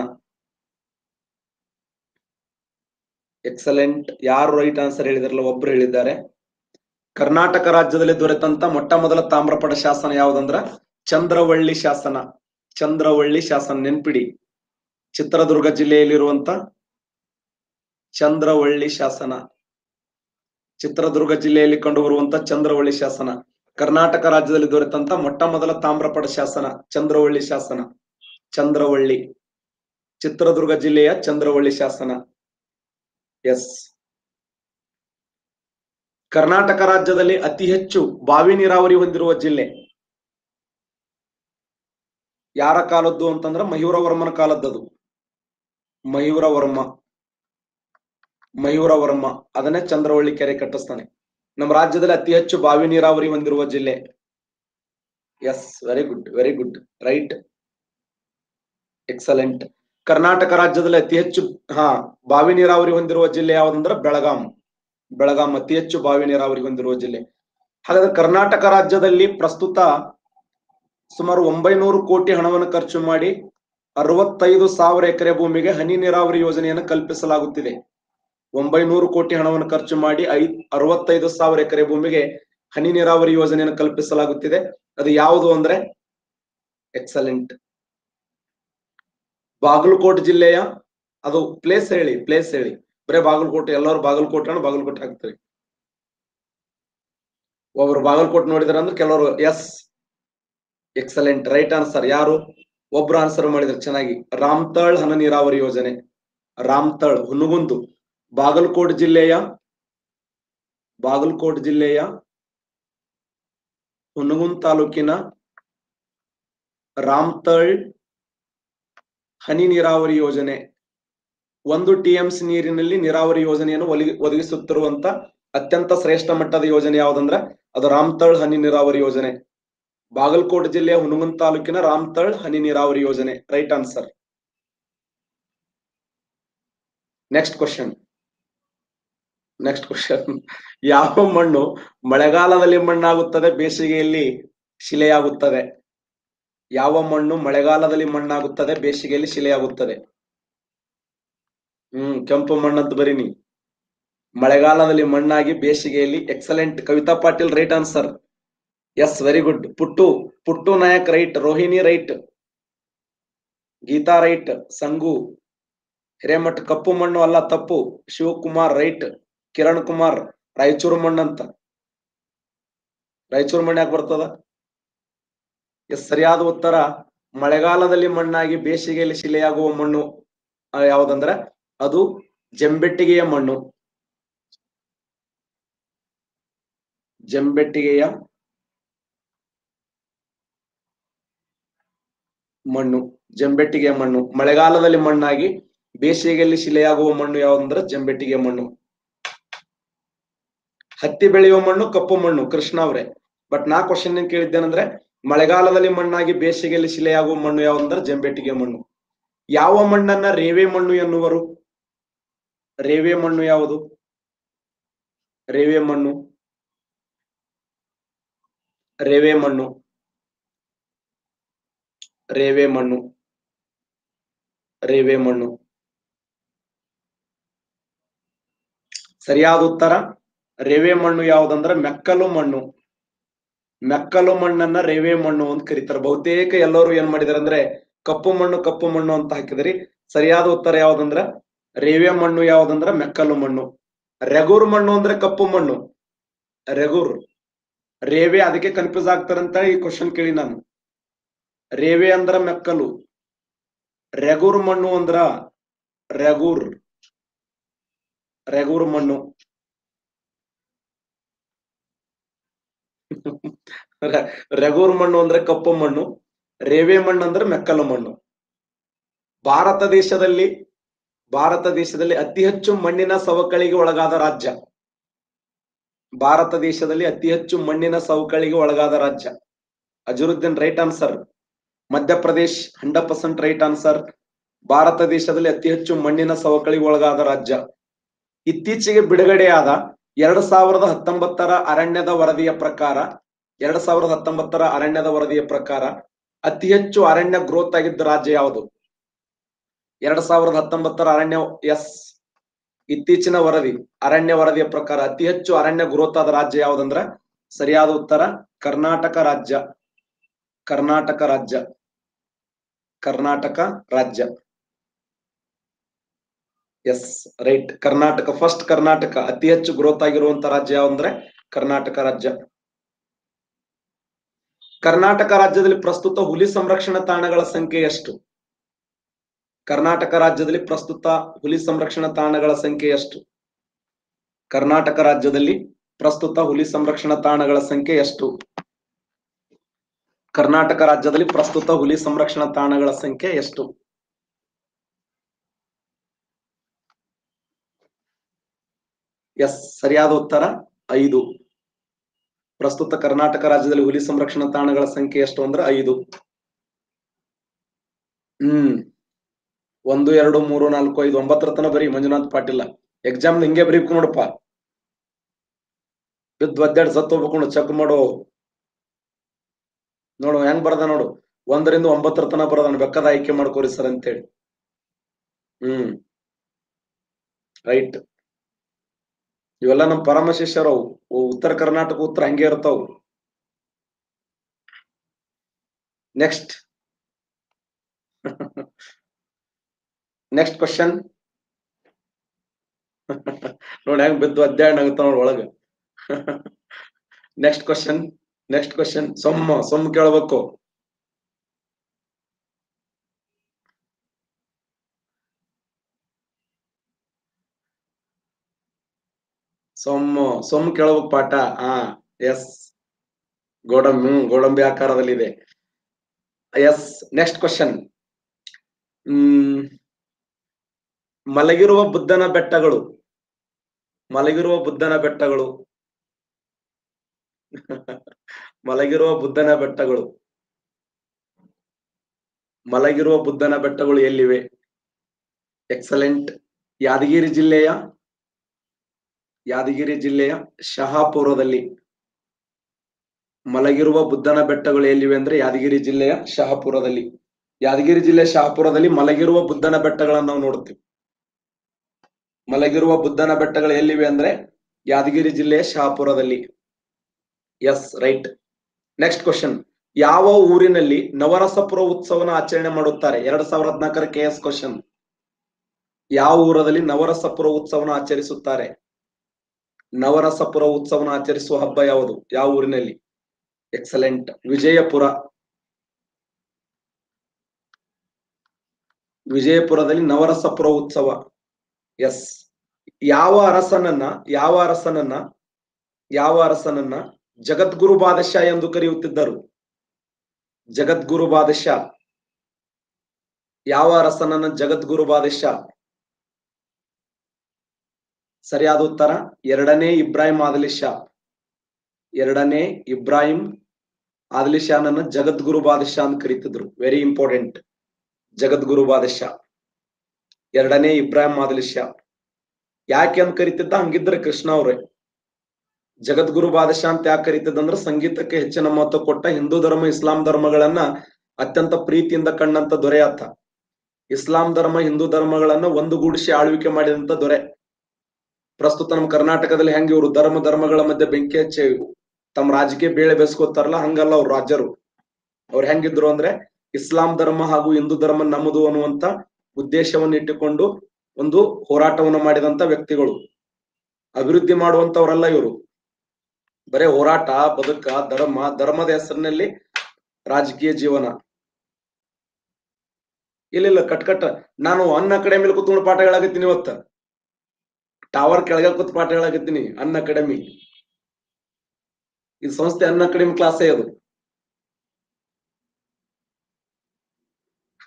ಎಕ್ಸಲೆಂಟ್ ಯಾರು ರೈಟ್ ಆನ್ಸರ್ ಹೇಳಿದಾರಲ್ಲ ಒಬ್ರು ಹೇಳಿದ್ದಾರೆ ಕರ್ನಾಟಕ ರಾಜ್ಯದಲ್ಲಿ ದೊರೆತಂತ ಮೊಟ್ಟ ಮೊದಲ ತಾಮ್ರಪಟ ಶಾಸನ ಯಾವುದಂದ್ರ ಚಂದ್ರವಳ್ಳಿ ಶಾಸನ ಚಂದ್ರವಳ್ಳಿ ಶಾಸನ ನೆನ್ಪಿಡಿ ಚಿತ್ರದುರ್ಗ ಜಿಲ್ಲೆಯಲ್ಲಿರುವಂತ ಚಂದ್ರವಳ್ಳಿ ಶಾಸನ ಚಿತ್ರದುರ್ಗ ಜಿಲ್ಲೆಯಲ್ಲಿ ಕಂಡುಬರುವಂತ ಚಂದ್ರವಳ್ಳಿ ಶಾಸನ ಕರ್ನಾಟಕ ರಾಜ್ಯದಲ್ಲಿ ದೊರೆತಂತ ಮೊಟ್ಟ ಮೊದಲ ತಾಮ್ರಪಟ ಶಾಸನ ಚಂದ್ರವಳ್ಳಿ ಶಾಸನ ಚಂದ್ರವಳ್ಳಿ ಚಿತ್ರದುರ್ಗ ಜಿಲ್ಲೆಯ ಚಂದ್ರವಳ್ಳಿ ಶಾಸನ ಎಸ್ ಕರ್ನಾಟಕ ರಾಜ್ಯದಲ್ಲಿ ಅತಿ ಹೆಚ್ಚು ಬಾವಿ ನೀರಾವರಿ ಹೊಂದಿರುವ ಜಿಲ್ಲೆ ಯಾರ ಕಾಲದ್ದು ಅಂತಂದ್ರ ಮಯೂರವರ್ಮನ ಕಾಲದ್ದದು ಮಯೂರವರ್ಮ ಮಯೂರವರ್ಮ ಅದನ್ನೇ ಚಂದ್ರವಳ್ಳಿ ಕೆರೆ ಕಟ್ಟಿಸ್ತಾನೆ ನಮ್ಮ ರಾಜ್ಯದಲ್ಲಿ ಅತಿ ಹೆಚ್ಚು ಬಾವಿ ನೀರಾವರಿ ಹೊಂದಿರುವ ಜಿಲ್ಲೆ yes very good very good right excellent Karnataka ರಾಜ್ಯದಲ್ಲಿ ಅತಿ ಹೆಚ್ಚು ಹಾ ಬಾವಿ ನೀರಾವರಿ ಹೊಂದಿರುವ ಜಿಲ್ಲೆ ಯಾವ್ದಂದ್ರ ಬೆಳಗಾಂ ಬೆಳಗಾಂ ಅತಿ ಹೆಚ್ಚು ಬಾವಿ ನೀರಾವರಿ ಹೊಂದಿರುವ ಜಿಲ್ಲೆ ಹಾಗಾದ್ರೆ ಕರ್ನಾಟಕ ರಾಜ್ಯದಲ್ಲಿ ಪ್ರಸ್ತುತ ಸುಮಾರು ಒಂಬೈನೂರು ಕೋಟಿ ಹಣವನ್ನು ಖರ್ಚು ಮಾಡಿ ಅರವತ್ತೈದು ಸಾವಿರ ಎಕರೆ ಭೂಮಿಗೆ ಹನಿ ನೀರಾವರಿ ಯೋಜನೆಯನ್ನು ಕಲ್ಪಿಸಲಾಗುತ್ತಿದೆ ಒಂಬೈನೂರು ಕೋಟಿ ಹಣವನ್ನು ಖರ್ಚು ಮಾಡಿ ಐ ಅರವತ್ತೈದು ಸಾವಿರ ಎಕರೆ ಭೂಮಿಗೆ ಹನಿ ನೀರಾವರಿ ಯೋಜನೆಯನ್ನು ಕಲ್ಪಿಸಲಾಗುತ್ತಿದೆ ಅದು ಯಾವುದು ಅಂದ್ರೆ ಎಕ್ಸಲೆಂಟ್ ಬಾಗಲಕೋಟೆ ಜಿಲ್ಲೆಯ ಅದು ಪ್ಲೇಸ್ ಹೇಳಿ ಪ್ಲೇಸ್ ಹೇಳಿ ಬರೇ ಬಾಗಲಕೋಟೆ ಎಲ್ಲರೂ ಬಾಗಲಕೋಟೆ ಅನ್ನ ಬಾಗಲಕೋಟೆ ಹಾಕ್ತಾರೆ ಒಬ್ರು ಬಾಗಲಕೋಟೆ ನೋಡಿದಾರೆ ಅಂದ್ರೆ ಕೆಲವರು ಎಸ್ ಎಕ್ಸಲೆಂಟ್ ರೈಟ್ ಆನ್ಸರ್ ಯಾರು ಒಬ್ರು ಆನ್ಸರ್ ಮಾಡಿದ್ರೆ ಚೆನ್ನಾಗಿ ರಾಮ್ತಳ್ ಹನ ನೀರಾವರಿ ಯೋಜನೆ ರಾಮ್ತಳ್ ಹುನಗುಂದು ಬಾಗಲಕೋಟೆ ಜಿಲ್ಲೆಯ ಬಾಗಲಕೋಟೆ ಜಿಲ್ಲೆಯ ಹುನಗುಂದ್ ತಾಲೂಕಿನ ರಾಮ್ತಳ್ ಹನಿ ನೀರಾವರಿ ಯೋಜನೆ ಒಂದು ಟಿಎಂಸಿ ನೀರಿನಲ್ಲಿ ನೀರಾವರಿ ಯೋಜನೆಯನ್ನು ಒಲಿ- ಒದಗಿಸುತ್ತಿರುವಂತ ಅತ್ಯಂತ ಶ್ರೇಷ್ಠ ಮಟ್ಟದ ಯೋಜನೆ ಯಾವ್ದಂದ್ರ ಅದು ರಾಮ್ತಳ್ ಹನಿ ನೀರಾವರಿ ಯೋಜನೆ ಬಾಗಲಕೋಟೆ ಜಿಲ್ಲೆಯ ಹುನಗುಂದ್ ತಾಲೂಕಿನ ರಾಮ್ತಳ್ ಹನಿ ನೀರಾವರಿ ಯೋಜನೆ right answer next question next question ಯಾವ ಮಣ್ಣು ಮಳೆಗಾಲದಲ್ಲಿ ಮಣ್ಣಾಗುತ್ತದೆ ಬೇಸಿಗೆಯಲ್ಲಿ ಶಿಲೆಯಾಗುತ್ತದೆ ಯಾವ ಮಣ್ಣು ಮಳೆಗಾಲದಲ್ಲಿ ಮಣ್ಣಾಗುತ್ತದೆ ಬೇಸಿಗೆಯಲ್ಲಿ ಶಿಲೆಯಾಗುತ್ತದೆ ಹ್ಮ್ ಕೆಂಪು ಮಣ್ಣಂತ ಬರೀನಿ ಮಳೆಗಾಲದಲ್ಲಿ ಮಣ್ಣಾಗಿ ಬೇಸಿಗೆಯಲ್ಲಿ excellent Kavita Patil right answer yes very good Puttu Puttu Nayak right Rohini right Geeta right Sangu Hiremath ಕಪ್ಪು ಮಣ್ಣು ಅಲ್ಲ ತಪ್ಪು ಶಿವಕುಮಾರ್ ರೈಟ್ ಕಿರಣ್ ಕುಮಾರ್ ರಾಯಚೂರು ಮಣ್ಣಂತ ರಾಯಚೂರು ಮಣ್ಣು ಯಾಕೆ ಬರ್ತದ ಎಸ್ ಸರಿಯಾದ ಉತ್ತರ ಮಳೆಗಾಲದಲ್ಲಿ ಮಣ್ಣಾಗಿ ಬೇಸಿಗೆಯಲ್ಲಿ ಶಿಲೆಯಾಗುವ ಮಣ್ಣು ಆ, ಯಾವ್ದಂದ್ರ ಅದು ಜಂಬೆಟ್ಟಿಗೆಯ ಮಣ್ಣು ಜಂಬೆಟ್ಟಿಗೆಯ ಮಣ್ಣು ಜಂಬೆಟ್ಟಿಗೆಯ ಮಣ್ಣು ಮಳೆಗಾಲದಲ್ಲಿ ಮಣ್ಣಾಗಿ ಬೇಸಿಗೆಯಲ್ಲಿ ಶಿಲೆಯಾಗುವ ಮಣ್ಣು ಯಾವ್ದಂದ್ರ ಜಂಬೆಟ್ಟಿಗೆಯ ಮಣ್ಣು ಹತ್ತಿ ಬೆಳೆಯುವ ಮಣ್ಣು ಕಪ್ಪು ಮಣ್ಣು ಕೃಷ್ಣ ಅವ್ರೆ ಬಟ್ ನಾ ಕ್ವಶನ್ ಏನ್ ಕೇಳಿದ್ದೇನಂದ್ರೆ ಮಳೆಗಾಲದಲ್ಲಿ ಮಣ್ಣಾಗಿ ಬೇಸಿಗೆಯಲ್ಲಿ ಶಿಲೆಯಾಗುವ ಮಣ್ಣು ಯಾವ್ದಂದ್ರೆ ಜಂಬೆಟ್ಟಿಗೆ ಮಣ್ಣು ಯಾವ ಮಣ್ಣನ್ನ ರೇವೆ ಮಣ್ಣು ಎನ್ನುವರು ರೇವೆ ಮಣ್ಣು ಯಾವುದು ರೇವೆ ಮಣ್ಣು ರೇವೆ ಮಣ್ಣು ರೇವೆ ಮಣ್ಣು ರೇವೆ ಮಣ್ಣು ಸರಿಯಾದ ಉತ್ತರ ರೇವೆ ಮಣ್ಣು ಯಾವ್ದಂದ್ರ ಮೆಕ್ಕಲು ಮಣ್ಣು ಮೆಕ್ಕಲು ಮಣ್ಣನ್ನ ರೇವೆ ಮಣ್ಣು ಅಂತ ಕರೀತಾರೆ ಬಹುತೇಕ ಎಲ್ಲರೂ ಏನ್ ಮಾಡಿದಾರೆ ಅಂದ್ರೆ ಕಪ್ಪು ಮಣ್ಣು ಕಪ್ಪು ಮಣ್ಣು ಅಂತ ಹಾಕಿದ್ರಿ ಸರಿಯಾದ ಉತ್ತರ ಯಾವ್ದಂದ್ರ ರೇವೆ ಮಣ್ಣು ಯಾವ್ದಂದ್ರ ಮೆಕ್ಕಲು ಮಣ್ಣು ರೆಗೂರ್ ಮಣ್ಣು ಅಂದ್ರೆ ಕಪ್ಪು ಮಣ್ಣು ರೆಗೂರ್ ರೇವೆ ಅದಕ್ಕೆ ಕನ್ಫ್ಯೂಸ್ ಆಗ್ತಾರಂತ ಈ ಕ್ವಶನ್ ಕೇಳಿ ನಾನು ರೇವೆ ಅಂದ್ರ ಮೆಕ್ಕಲು ರೆಗೂರ್ ಮಣ್ಣು ಅಂದ್ರ ರೆಗೂರ್ ರೆಗೂರ್ ಮಣ್ಣು ರ- ರಗೂರ್ ಮಣ್ಣು ಅಂದ್ರೆ ಕಪ್ಪು ಮಣ್ಣು ರೇವೆ ಮಣ್ಣು ಅಂದ್ರೆ ಮೆಕ್ಕಲು ಮಣ್ಣು ಭಾರತ ದೇಶದಲ್ಲಿ ಭಾರತ ದೇಶದಲ್ಲಿ ಅತಿ ಹೆಚ್ಚು ಮಣ್ಣಿನ ಸವಕಳಿಗೆ ಒಳಗಾದ ರಾಜ್ಯ ಭಾರತ ದೇಶದಲ್ಲಿ ಅತಿ ಹೆಚ್ಚು ಮಣ್ಣಿನ ಸವಕಳಿಗೆ ಒಳಗಾದ ರಾಜ್ಯ Azharuddin right answer Madhya Pradesh hundred percent right answer Bharat ದೇಶದಲ್ಲಿ ಅತಿ ಹೆಚ್ಚು ಮಣ್ಣಿನ ಸವಕಳಿಗೆ ಒಳಗಾದ ರಾಜ್ಯ ಇತ್ತೀಚೆಗೆ ಬಿಡುಗಡೆಯಾದ ಎರಡ್ ಸಾವಿರದ ಹತ್ತೊಂಬತ್ತರ ಅರಣ್ಯದ ವರದಿಯ ಪ್ರಕಾರ ಎರಡ್ ಸಾವಿರದ ಹತ್ತೊಂಬತ್ತರ ಅರಣ್ಯದ ವರದಿಯ ಪ್ರಕಾರ ಅತಿ ಹೆಚ್ಚು ಅರಣ್ಯ ಗ್ರೋತ್ ಆಗಿದ್ದ ರಾಜ್ಯ ಯಾವುದು ಎರಡ್ ಸಾವಿರದ ಹತ್ತೊಂಬತ್ತರ ಅರಣ್ಯ ಎಸ್ ಇತ್ತೀಚಿನ ವರದಿ ಅರಣ್ಯ ವರದಿಯ ಪ್ರಕಾರ ಅತಿ ಹೆಚ್ಚು ಅರಣ್ಯ ಗ್ರೋತ್ ಆದ ರಾಜ್ಯ ಯಾವ್ದಂದ್ರ ಸರಿಯಾದ ಉತ್ತರ ಕರ್ನಾಟಕ ರಾಜ್ಯ ಕರ್ನಾಟಕ ರಾಜ್ಯ ಕರ್ನಾಟಕ ರಾಜ್ಯ yes right Karnataka first Karnataka ಅತಿ ಹೆಚ್ಚು ಗ್ರೋತ್ ಆಗಿರುವಂತ ರಾಜ್ಯ ಯಾವಂದ್ರೆ ಕರ್ನಾಟಕ ರಾಜ್ಯ ಕರ್ನಾಟಕ ರಾಜ್ಯದಲ್ಲಿ ಪ್ರಸ್ತುತ ಹುಲಿ ಸಂರಕ್ಷಣಾ ತಾಣಗಳ ಸಂಖ್ಯೆ ಎಷ್ಟು ಕರ್ನಾಟಕ ರಾಜ್ಯದಲ್ಲಿ ಪ್ರಸ್ತುತ ಹುಲಿ ಸಂರಕ್ಷಣಾ ತಾಣಗಳ ಸಂಖ್ಯೆ ಎಷ್ಟು ಕರ್ನಾಟಕ ರಾಜ್ಯದಲ್ಲಿ ಪ್ರಸ್ತುತ ಹುಲಿ ಸಂರಕ್ಷಣಾ ತಾಣಗಳ ಸಂಖ್ಯೆ ಎಷ್ಟು ಕರ್ನಾಟಕ ರಾಜ್ಯದಲ್ಲಿ ಪ್ರಸ್ತುತ ಹುಲಿ ಸಂರಕ್ಷಣಾ ತಾಣಗಳ ಸಂಖ್ಯೆ ಎಷ್ಟು ಎಸ್ ಸರಿಯಾದ ಉತ್ತರ ಐದು ಪ್ರಸ್ತುತ ಕರ್ನಾಟಕ ರಾಜ್ಯದಲ್ಲಿ ಹುಲಿ ಸಂರಕ್ಷಣಾ ತಾಣಗಳ ಸಂಖ್ಯೆ ಎಷ್ಟು ಅಂದ್ರೆ ಐದು ಹ್ಮ್ ಒಂದು ಎರಡು ಮೂರು ನಾಲ್ಕು ಐದು ಒಂಬತ್ತರ ತನ ಬರೀ ಮಂಜುನಾಥ್ ಪಾಟೀಲ ಎಕ್ಸಾಮ್ ಹಿಂಗೆ ಬರೀಬೇಕು ನೋಡಪ್ಪ ಬಿದ್ದು ಒದ್ದಾಡ್ ಸತ್ತು ಹೋಗ್ಬೇಕು ನೋಡು ಚೆಕ್ ಮಾಡು ನೋಡು ಹೆಂಗ್ ಬರ್ದ ನೋಡು ಒಂದರಿಂದ ಒಂಬತ್ತರ ತನ ಬರದಾನ ಬೇಕಾದ ಆಯ್ಕೆ ಮಾಡ್ಕೋರಿ ಸರ್ ಅಂತೇಳಿ ಹ್ಮ್ ರೈಟ್ ಇವೆಲ್ಲ ನಮ್ ಪರಮ ಶಿಷ್ಯರು ಅವು. ಅವು ಉತ್ತರ ಕರ್ನಾಟಕ ಉತ್ತರ ಹಂಗೆ ಇರ್ತಾವ ನೆಕ್ಸ್ಟ್ ನೆಕ್ಸ್ಟ್ ಕ್ವಶನ್ ನೋಡಿ ಹೆಂಗ್ ಬಿದ್ದು ಅಧ್ಯಾಯ ಆಗತ್ತ ನೋಡ್ ಒಳಗ ನೆಕ್ಸ್ಟ್ ಕ್ವಶನ್ ನೆಕ್ಸ್ಟ್ ಕ್ವಶನ್ ಸೊಮ್ಮ ಸೊಮ್ಮ ಕೇಳ್ಬೇಕು ಸೊಮ್ಮು ಸೊಮ್ಮ ಕೇಳ್ಬೇಕು ಪಾಠ ಹಾ ಎಸ್ ಗೋಡಂಬಿ ಹ್ಮ್ ಗೋಡಂಬಿ ಆಕಾರದಲ್ಲಿದೆ ಎಸ್ ನೆಕ್ಸ್ಟ್ ಕ್ವಶನ್ ಹ್ಮ್ ಮಲಗಿರುವ ಬುದ್ಧನ ಬೆಟ್ಟಗಳು ಮಲಗಿರುವ ಬುದ್ಧನ ಬೆಟ್ಟಗಳು ಮಲಗಿರುವ ಬುದ್ಧನ ಬೆಟ್ಟಗಳು ಮಲಗಿರುವ ಬುದ್ಧನ ಬೆಟ್ಟಗಳು ಎಲ್ಲಿವೆ ಎಕ್ಸಲೆಂಟ್ ಯಾದಗಿರಿ ಜಿಲ್ಲೆಯ ಯಾದಗಿರಿ ಜಿಲ್ಲೆಯ ಶಹಾಪುರದಲ್ಲಿ ಮಲಗಿರುವ ಬುದ್ಧನ ಬೆಟ್ಟಗಳು ಎಲ್ಲಿವೆ ಅಂದ್ರೆ ಯಾದಗಿರಿ ಜಿಲ್ಲೆಯ ಶಹಾಪುರದಲ್ಲಿ ಯಾದಗಿರಿ ಜಿಲ್ಲೆ ಶಹಾಪುರದಲ್ಲಿ ಮಲಗಿರುವ ಬುದ್ಧನ ಬೆಟ್ಟಗಳನ್ನು ನಾವು ನೋಡ್ತೀವಿ ಮಲಗಿರುವ ಬುದ್ಧನ ಬೆಟ್ಟಗಳು ಎಲ್ಲಿವೆ ಅಂದ್ರೆ ಯಾದಗಿರಿ ಜಿಲ್ಲೆಯ ಶಹಾಪುರದಲ್ಲಿ ಎಸ್ ರೈಟ್ ನೆಕ್ಸ್ಟ್ ಕ್ವಶನ್ ಯಾವ ಊರಿನಲ್ಲಿ ನವರಸಪುರ ಉತ್ಸವನ ಆಚರಣೆ ಮಾಡುತ್ತಾರೆ ಎರಡ್ ಸಾವಿರದ ಹದಿನಾಲ್ಕರ ಕೆ ಎಸ್ ಕ್ವಶನ್ ಯಾವ ಊರದಲ್ಲಿ ನವರಸಪುರ ಉತ್ಸವನ ಆಚರಿಸುತ್ತಾರೆ ನವರಸಪುರ ಉತ್ಸವನ ಆಚರಿಸುವ ಹಬ್ಬ ಯಾವುದು ಯಾವ ಊರಿನಲ್ಲಿ ಎಕ್ಸಲೆಂಟ್ ವಿಜಯಪುರ ವಿಜಯಪುರದಲ್ಲಿ ನವರಸಪುರ ಉತ್ಸವ ಎಸ್ ಯಾವ ಅರಸನನ್ನ ಯಾವ ಅರಸನನ್ನ ಯಾವ ಅರಸನನ್ನ ಜಗದ್ಗುರು ಬಾದಶಾ ಎಂದು ಕರೆಯುತ್ತಿದ್ದರು ಜಗದ್ಗುರು ಬಾದಶಾ ಯಾವ ಅರಸನನ್ನ ಜಗದ್ಗುರು ಬಾದಶಾ ಸರಿಯಾದ ಉತ್ತರ ಎರಡನೇ ಇಬ್ರಾಹಿಂ ಆದಲಿ ಶಾ ಎರಡನೇ ಇಬ್ರಾಹಿಂ ಆದಲಿ ಶಾನನ್ನ ಜಗದ್ಗುರು ಬಾದಶಾ ಅಂತ ಕರೀತಿದ್ರು ವೆರಿ ಇಂಪಾರ್ಟೆಂಟ್ ಜಗದ್ಗುರು ಬಾದಶಾ ಎರಡನೇ ಇಬ್ರಾಹಿಂ ಆದಲಿ ಶಾ ಯಾಕೆ ಅಂತ ಕರಿತಿದ್ದ ಹಂಗಿದ್ರೆ ಕೃಷ್ಣ ಅವ್ರೆ ಜಗದ್ಗುರು ಬಾದಶಾ ಅಂತ ಯಾಕೆ ಕರಿತಿದ್ದಂದ್ರೆ ಸಂಗೀತಕ್ಕೆ ಹೆಚ್ಚಿನ ಮಹತ್ವ ಕೊಟ್ಟ ಹಿಂದೂ ಧರ್ಮ ಇಸ್ಲಾಂ ಧರ್ಮಗಳನ್ನ ಅತ್ಯಂತ ಪ್ರೀತಿಯಿಂದ ಕಂಡಂತ ದೊರೆ ಆತ ಇಸ್ಲಾಂ ಧರ್ಮ ಹಿಂದೂ ಧರ್ಮಗಳನ್ನ ಒಂದುಗೂಡಿಸಿ ಆಳ್ವಿಕೆ ಮಾಡಿದಂತ ದೊರೆ ಪ್ರಸ್ತುತ ನಮ್ಮ ಕರ್ನಾಟಕದಲ್ಲಿ ಹೆಂಗ್ ಇವರು ಧರ್ಮ ಧರ್ಮಗಳ ಮಧ್ಯೆ ಬೆಂಕಿ ಹಚ್ಚಿ ತಮ್ಮ ರಾಜಕೀಯ ಬೇಳೆ ಬೇಸ್ಕೋತಾರಲ್ಲ ಹಂಗಲ್ಲ ಅವ್ರು ರಾಜರು ಅವ್ರು ಹೆಂಗಿದ್ರು ಅಂದ್ರೆ ಇಸ್ಲಾಂ ಧರ್ಮ ಹಾಗೂ ಹಿಂದೂ ಧರ್ಮ ನಮ್ಮದು ಅನ್ನುವಂತ ಉದ್ದೇಶವನ್ನು ಇಟ್ಟುಕೊಂಡು ಒಂದು ಹೋರಾಟವನ್ನು ಮಾಡಿದಂತ ವ್ಯಕ್ತಿಗಳು ಅಭಿವೃದ್ಧಿ ಮಾಡುವಂತವರಲ್ಲ ಇವರು ಬರೇ ಹೋರಾಟ ಬದುಕ ಧರ್ಮ ಧರ್ಮದ ಹೆಸರಿನಲ್ಲಿ ರಾಜಕೀಯ ಜೀವನ ಇಲ್ಲ ಇಲ್ಲ ಕಟ್ ಕಟ್ ನಾನು ಅನ್ನ ಅಕಾಡೆಮಿಲಿ ಕೂತ್ಕೊಂಡು ಪಾಠ ಹೇಳಾಕತ್ತೀನಿ ಇವತ್ತ ಟವರ್ ಕೆಳಗೆ ಕೂತ್ ಪಾಠ ಹೇಳಾಕತ್ತೀನಿ ಅನ್ನ ಅಕಾಡೆಮಿ ಇದು ಸಂಸ್ಥೆ ಅನ್ನ ಅಕಾಡೆಮಿ ಕ್ಲಾಸೇ ಅದು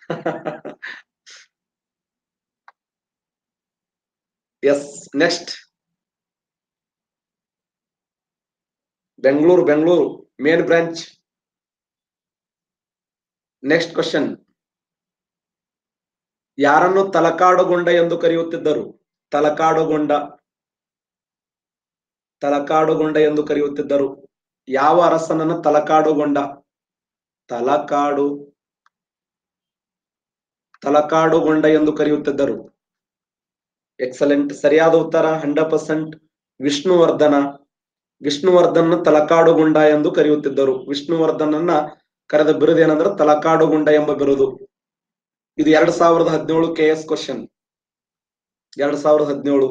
yes next Bengaluru Bengaluru main branch next question ಯಾರನ್ನು ತಲಕಾಡುಗೊಂಡ ಎಂದು ಕರೆಯುತ್ತಿದ್ದರು ತಲಕಾಡುಗೊಂಡ ತಲಕಾಡುಗೊಂಡ ಎಂದು ಕರೆಯುತ್ತಿದ್ದರು ಯಾವ ಅರಸನನ್ನು ತಲಕಾಡುಗೊಂಡ ತಲಕಾಡು ತಲಕಾಡುಗೊಂಡ ಎಂದು ಕರೆಯುತ್ತಿದ್ದರು ಎಕ್ಸಲೆಂಟ್ ಸರಿಯಾದ ಉತ್ತರ ಹಂಡ್ರೆಡ್ ಪರ್ಸೆಂಟ್ ವಿಷ್ಣುವರ್ಧನ ವಿಷ್ಣುವರ್ಧನ ತಲಕಾಡುಗುಂಡ ಎಂದು ಕರೆಯುತ್ತಿದ್ದರು ವಿಷ್ಣುವರ್ಧನನ್ನ ಕರೆದ ಬಿರುದು ಏನಂದ್ರೆ ತಲಕಾಡುಗುಂಡ ಎಂಬ ಬಿರುದು ಇದು ಎರಡ್ ಸಾವಿರದ ಹದಿನೇಳು ಕೆ ಎಸ್ ಕ್ವಶನ್ ಎರಡ್ ಸಾವಿರದ ಹದಿನೇಳು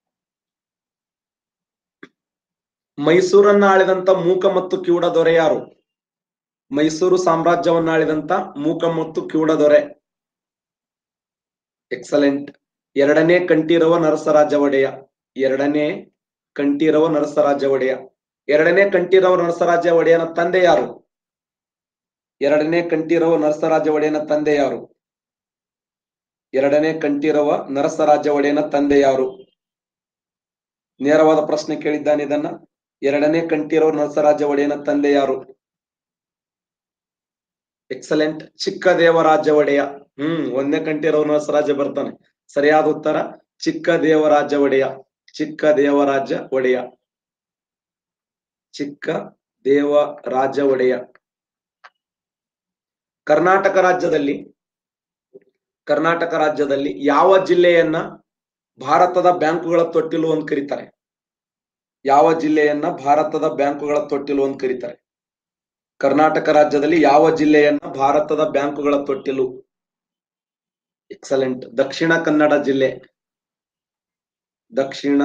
ಮೈಸೂರನ್ನ ಆಳಿದಂತ ಮೂಕ ಮತ್ತು ಕಿವುಡ ದೊರೆ ಯಾರು ಮೈಸೂರು ಸಾಮ್ರಾಜ್ಯವನ್ನ ಆಳಿದಂತ ಮೂಕ ಮತ್ತು ಕಿವುಡ ದೊರೆ ಎಕ್ಸಲೆಂಟ್ ಎರಡನೇ ಕಂಠೀರವ ನರಸರಾಜ ಒಡೆಯ ಎರಡನೇ ಕಂಠೀರವ ನರಸರಾಜ ಒಡೆಯ ಎರಡನೇ ಕಂಠೀರವ ನರಸರಾಜ ಒಡೆಯನ ತಂದೆ ಯಾರು ಎರಡನೇ ಕಂಠೀರವ ನರಸರಾಜ ಒಡೆಯನ ತಂದೆ ಯಾರು ಎರಡನೇ ಕಂಠೀರವ ನರಸರಾಜ ಒಡೆಯನ ತಂದೆ ಯಾರು ನೇರವಾದ ಪ್ರಶ್ನೆ ಕೇಳಿದ್ದಾನೆ ಇದನ್ನ ಎರಡನೇ ಕಂಠೀರವ ನರಸರಾಜ ಒಡೆಯನ ತಂದೆ ಯಾರು ಎಕ್ಸಲೆಂಟ್ ಚಿಕ್ಕ ದೇವರಾಜ ಒಡೆಯ ಹ್ಮ್ ಒಂದನೇ ಕಂಠೀರವ ನರಸರಾಜ ಬರ್ತಾನೆ ಸರಿಯಾದ ಉತ್ತರ ಚಿಕ್ಕ ದೇವರಾಜ ಒಡೆಯ ಚಿಕ್ಕ ದೇವರಾಜ ಒಡೆಯ ಚಿಕ್ಕ ದೇವರಾಜ ಒಡೆಯ ಕರ್ನಾಟಕ ರಾಜ್ಯದಲ್ಲಿ ಕರ್ನಾಟಕ ರಾಜ್ಯದಲ್ಲಿ ಯಾವ ಜಿಲ್ಲೆಯನ್ನ ಭಾರತದ ಬ್ಯಾಂಕುಗಳ ತೊಟ್ಟಿಲು ಅಂತ ಕರೀತಾರೆ ಯಾವ ಜಿಲ್ಲೆಯನ್ನ ಭಾರತದ ಬ್ಯಾಂಕುಗಳ ತೊಟ್ಟಿಲು ಅಂತ ಕರೀತಾರೆ ಕರ್ನಾಟಕ ರಾಜ್ಯದಲ್ಲಿ ಯಾವ ಜಿಲ್ಲೆಯನ್ನ ಭಾರತದ ಬ್ಯಾಂಕುಗಳ ತೊಟ್ಟಿಲು ಎಕ್ಸಲೆಂಟ್ ದಕ್ಷಿಣ ಕನ್ನಡ ಜಿಲ್ಲೆ ದಕ್ಷಿಣ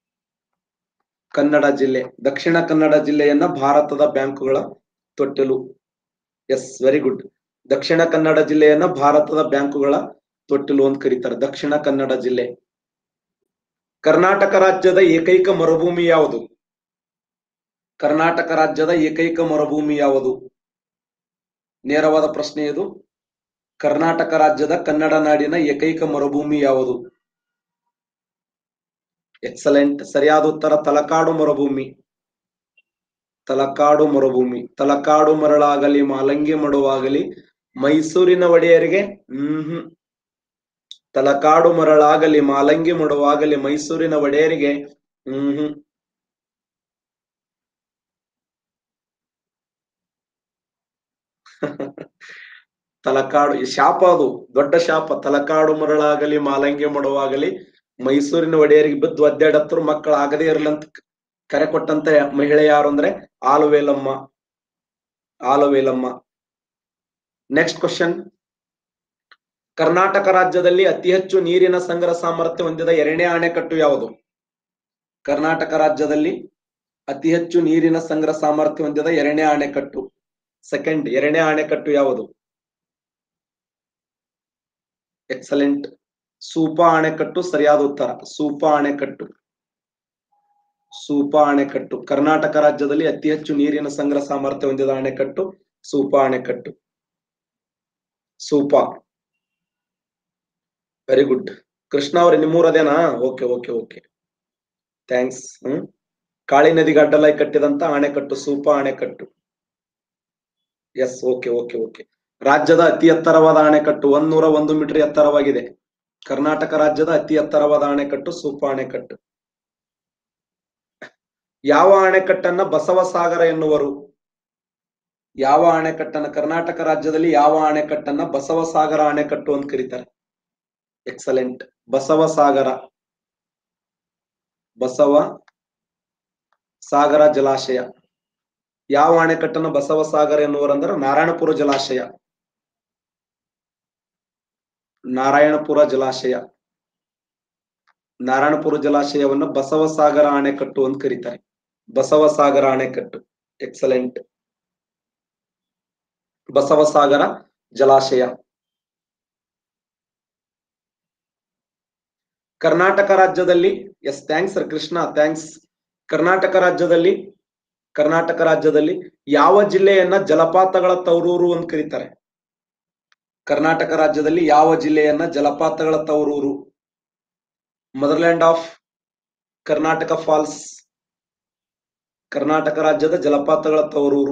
ಕನ್ನಡ ಜಿಲ್ಲೆ ದಕ್ಷಿಣ ಕನ್ನಡ ಜಿಲ್ಲೆಯನ್ನ ಭಾರತದ ಬ್ಯಾಂಕುಗಳ ತೊಟ್ಟಿಲು ಎಸ್ ವೆರಿ ಗುಡ್ ದಕ್ಷಿಣ ಕನ್ನಡ ಜಿಲ್ಲೆಯನ್ನ ಭಾರತದ ಬ್ಯಾಂಕುಗಳ ತೊಟ್ಟಿಲು ಅಂತ ಕರೀತಾರೆ ದಕ್ಷಿಣ ಕನ್ನಡ ಜಿಲ್ಲೆ ಕರ್ನಾಟಕ ರಾಜ್ಯದ ಏಕೈಕ ಮರುಭೂಮಿ ಯಾವುದು ಕರ್ನಾಟಕ ರಾಜ್ಯದ ಏಕೈಕ ಮರುಭೂಮಿ ಯಾವುದು ನೇರವಾದ ಪ್ರಶ್ನೆ ಇದು ಕರ್ನಾಟಕ ರಾಜ್ಯದ ಕನ್ನಡ ನಾಡಿನ ಏಕೈಕ ಮರುಭೂಮಿ ಯಾವುದು ಎಕ್ಸಲೆಂಟ್ ಸರಿಯಾದ ಉತ್ತರ ತಲಕಾಡು ಮರುಭೂಮಿ ತಲಕಾಡು ಮರುಭೂಮಿ ತಲಕಾಡು ಮರಳಾಗಲಿ ಮಾಲಂಗಿ ಮಡುವಾಗಲಿ ಮೈಸೂರಿನ ಒಡೆಯರಿಗೆ ಹ್ಮ್ ಹ್ಮ್ ತಲಕಾಡು ಮರಳಾಗಲಿ ಮಾಲಂಗಿ ಮಡುವಾಗಲಿ ಮೈಸೂರಿನ ಒಡೆಯರಿಗೆ ಹ್ಮ್ ಹ್ಮ್ ತಲಕಾಡು ಈ ಶಾಪ ಅದು ದೊಡ್ಡ ಶಾಪ ತಲಕಾಡು ಮರಳಾಗಲಿ ಮಾಲಂಗಿ ಮಡುವಾಗಲಿ ಮೈಸೂರಿನ ಒಡೆಯರಿಗೆ ಬಿದ್ದು ಒದ್ದಾಡತ್ತರು ಮಕ್ಕಳು ಆಗದೇ ಇರಲಂತ ಕರೆ ಕೊಟ್ಟಂತ ಮಹಿಳೆ ಯಾರು ಅಂದ್ರೆ ಆಲವೇಲಮ್ಮ ಆಲವೇಲಮ್ಮ ನೆಕ್ಸ್ಟ್ ಕ್ವಶನ್ ಕರ್ನಾಟಕ ರಾಜ್ಯದಲ್ಲಿ ಅತಿ ಹೆಚ್ಚು ನೀರಿನ ಸಂಗ್ರಹ ಸಾಮರ್ಥ್ಯ ಹೊಂದಿದ ಎರಡನೇ ಅಣೆಕಟ್ಟು ಯಾವುದು ಕರ್ನಾಟಕ ರಾಜ್ಯದಲ್ಲಿ ಅತಿ ಹೆಚ್ಚು ನೀರಿನ ಸಂಗ್ರಹ ಸಾಮರ್ಥ್ಯ ಹೊಂದಿದ ಎರಡನೇ ಅಣೆಕಟ್ಟು ಸೆಕೆಂಡ್ ಎರಡನೇ ಅಣೆಕಟ್ಟು ಯಾವುದು ಎಕ್ಸಲೆಂಟ್ ಸೂಪಾ ಅಣೆಕಟ್ಟು ಸರಿಯಾದ ಉತ್ತರ ಸೂಪಾ ಅಣೆಕಟ್ಟು ಸೂಪಾ ಅಣೆಕಟ್ಟು ಕರ್ನಾಟಕ ರಾಜ್ಯದಲ್ಲಿ ಅತಿ ಹೆಚ್ಚು ನೀರಿನ ಸಂಗ್ರಹ ಸಾಮರ್ಥ್ಯ ಹೊಂದಿದ ಅಣೆಕಟ್ಟು ಸೂಪಾ ಅಣೆಕಟ್ಟು ಸೂಪಾ ವೆರಿ ಗುಡ್ ಕೃಷ್ಣ ಅವ್ರೆ ನಿಮ್ಮೂರ್ ಅದೇನಾ okay okay okay thanks hmm Kali ನದಿಗೆ ಅಡ್ಡಲಾಗಿ ಕಟ್ಟಿದಂತ ಅಣೆಕಟ್ಟು ಸೂಪಾ ಅಣೆಕಟ್ಟು ಎಸ್ ಓಕೆ ಓಕೆ ಓಕೆ ರಾಜ್ಯದ ಅತಿ ಎತ್ತರವಾದ ಅಣೆಕಟ್ಟು ಒಂದೂರ ಒಂದು ಮೀಟರ್ ಎತ್ತರವಾಗಿದೆ ಕರ್ನಾಟಕ ರಾಜ್ಯದ ಅತಿ ಎತ್ತರವಾದ ಅಣೆಕಟ್ಟು ಸೂಪಾ ಅಣೆಕಟ್ಟು ಯಾವ ಅಣೆಕಟ್ಟನ್ನ ಬಸವಸಾಗರ ಎನ್ನುವರು ಯಾವ ಅಣೆಕಟ್ಟನ್ನ ಕರ್ನಾಟಕ ರಾಜ್ಯದಲ್ಲಿ ಯಾವ ಅಣೆಕಟ್ಟನ್ನ ಬಸವಸಾಗರ ಅಣೆಕಟ್ಟು ಅಂತ ಕರೀತಾರೆ ಎಕ್ಸಲೆಂಟ್ ಬಸವಸಾಗರ ಬಸವ ಸಾಗರ ಜಲಾಶಯ ಯಾವ ಅಣೆಕಟ್ಟನ್ನ ಬಸವಸಾಗರ ಎನ್ನುವರಂದ್ರೆ ನಾರಾಯಣಪುರ ಜಲಾಶಯ ನಾರಾಯಣಪುರ ಜಲಾಶಯ ನಾರಾಯಣಪುರ ಜಲಾಶಯವನ್ನ ಬಸವಸಾಗರ ಅಣೆಕಟ್ಟು ಅಂತ ಕರೀತಾರೆ ಬಸವಸಾಗರ ಅಣೆಕಟ್ಟು ಎಕ್ಸಲೆಂಟ್ ಬಸವಸಾಗರ ಜಲಾಶಯ ಕರ್ನಾಟಕ ರಾಜ್ಯದಲ್ಲಿ yes thanks sir Krishna thanks Karnataka ರಾಜ್ಯದಲ್ಲಿ ಕರ್ನಾಟಕ ರಾಜ್ಯದಲ್ಲಿ ಯಾವ ಜಿಲ್ಲೆಯನ್ನ ಜಲಪಾತಗಳ ತವರೂರು ಅಂತ ಕರೀತಾರೆ ಕರ್ನಾಟಕ ರಾಜ್ಯದಲ್ಲಿ ಯಾವ ಜಿಲ್ಲೆಯನ್ನ ಜಲಪಾತಗಳ ತವರೂರು motherland of Karnataka falls Karnataka ರಾಜ್ಯದ ಜಲಪಾತಗಳ ತವರೂರು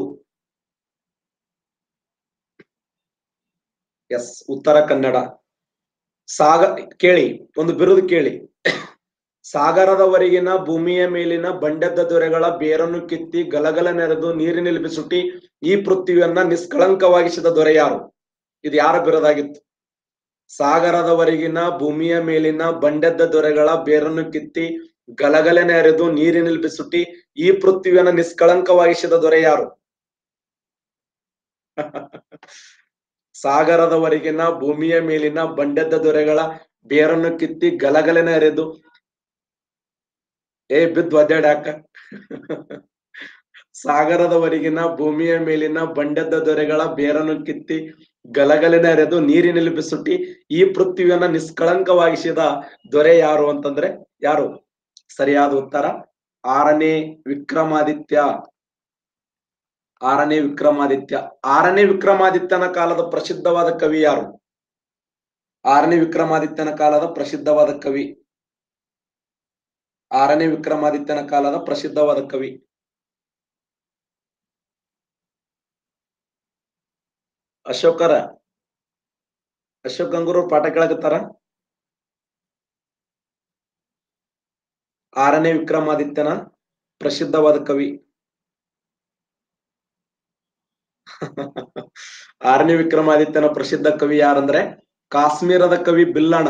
ಎಸ್ ಉತ್ತರ ಕನ್ನಡ ಸಾಗ ಕೇಳಿ ಒಂದು ಬಿರುದು ಕೇಳಿ ಸಾಗರದವರೆಗಿನ ಭೂಮಿಯ ಮೇಲಿನ ಬಂಡೆದ್ದ ದೊರೆಗಳ ಬೇರನ್ನು ಕಿತ್ತಿ ಗಲಗಲ ನೆರೆದು ನೀರಿನಲ್ಲಿ ಬಿಸುಟಿ ಈ ಪೃಥ್ವಿಯನ್ನ ನಿಷ್ಕಳಂಕವಾಗಿಸಿದ ದೊರೆ ಯಾರು ಇದು ಯಾರ ಬಿರುದಾಗಿತ್ತು ಸಾಗರದವರೆಗಿನ ಭೂಮಿಯ ಮೇಲಿನ ಬಂಡೆದ್ದ ದೊರೆಗಳ ಬೇರನ್ನು ಕಿತ್ತಿ ಗಲಗಲೆ ನೆರೆದು ನೀರಿನಲ್ಲಿ ಬಿಸುಟಿ ಈ ಪೃಥ್ವಿಯನ್ನ ನಿಷ್ಕಳಂಕವಾಗಿಸಿದ ದೊರೆ ಯಾರು ಸಾಗರದವರೆಗಿನ ಭೂಮಿಯ ಮೇಲಿನ ಬಂಡೆದ್ದ ದೊರೆಗಳ ಬೇರನ್ನು ಕಿತ್ತಿ ಗಲಗಲೆನ ಎರೆದು ಏ ಬಿದ್ದು ಒದ್ದಾಡ್ಯಾಕ ಸಾಗರದವರೆಗಿನ ಭೂಮಿಯ ಮೇಲಿನ ಬಂಡೆದ್ದ ದೊರೆಗಳ ಬೇರನ್ನು ಕಿತ್ತಿ ಗಲಗಲೆನ ಎರೆದು ನೀರಿನಲ್ಲಿ ಬಿಸುಟಿ ಈ ಪೃಥ್ವಿಯನ್ನ ನಿಷ್ಕಳಂಕವಾಗಿಸಿದ ದೊರೆ ಯಾರು ಅಂತಂದ್ರೆ ಯಾರು ಸರಿಯಾದ ಉತ್ತರ ಆರನೇ ವಿಕ್ರಮಾದಿತ್ಯ ಆರನೇ ವಿಕ್ರಮಾದಿತ್ಯ ಆರನೇ ವಿಕ್ರಮಾದಿತ್ಯನ ಕಾಲದ ಪ್ರಸಿದ್ಧವಾದ ಕವಿ ಯಾರು ಆರನೇ ವಿಕ್ರಮಾದಿತ್ಯನ ಕಾಲದ ಪ್ರಸಿದ್ಧವಾದ ಕವಿ ಆರನೇ ವಿಕ್ರಮಾದಿತ್ಯನ ಕಾಲದ ಪ್ರಸಿದ್ಧವಾದ ಕವಿ ಅಶೋಕರ ಅಶೋಕ್ ಗಂಗೂರು ಪಾಠ ಕೇಳಕತ್ತಾರ ಆರನೇ ವಿಕ್ರಮಾದಿತ್ಯನ ಪ್ರಸಿದ್ಧವಾದ ಕವಿ ಆರನೇ ವಿಕ್ರಮಾದಿತ್ಯನ ಪ್ರಸಿದ್ಧ ಕವಿ ಯಾರಂದ್ರೆ ಕಾಶ್ಮೀರದ ಕವಿ ಬಿಲ್ಲಣ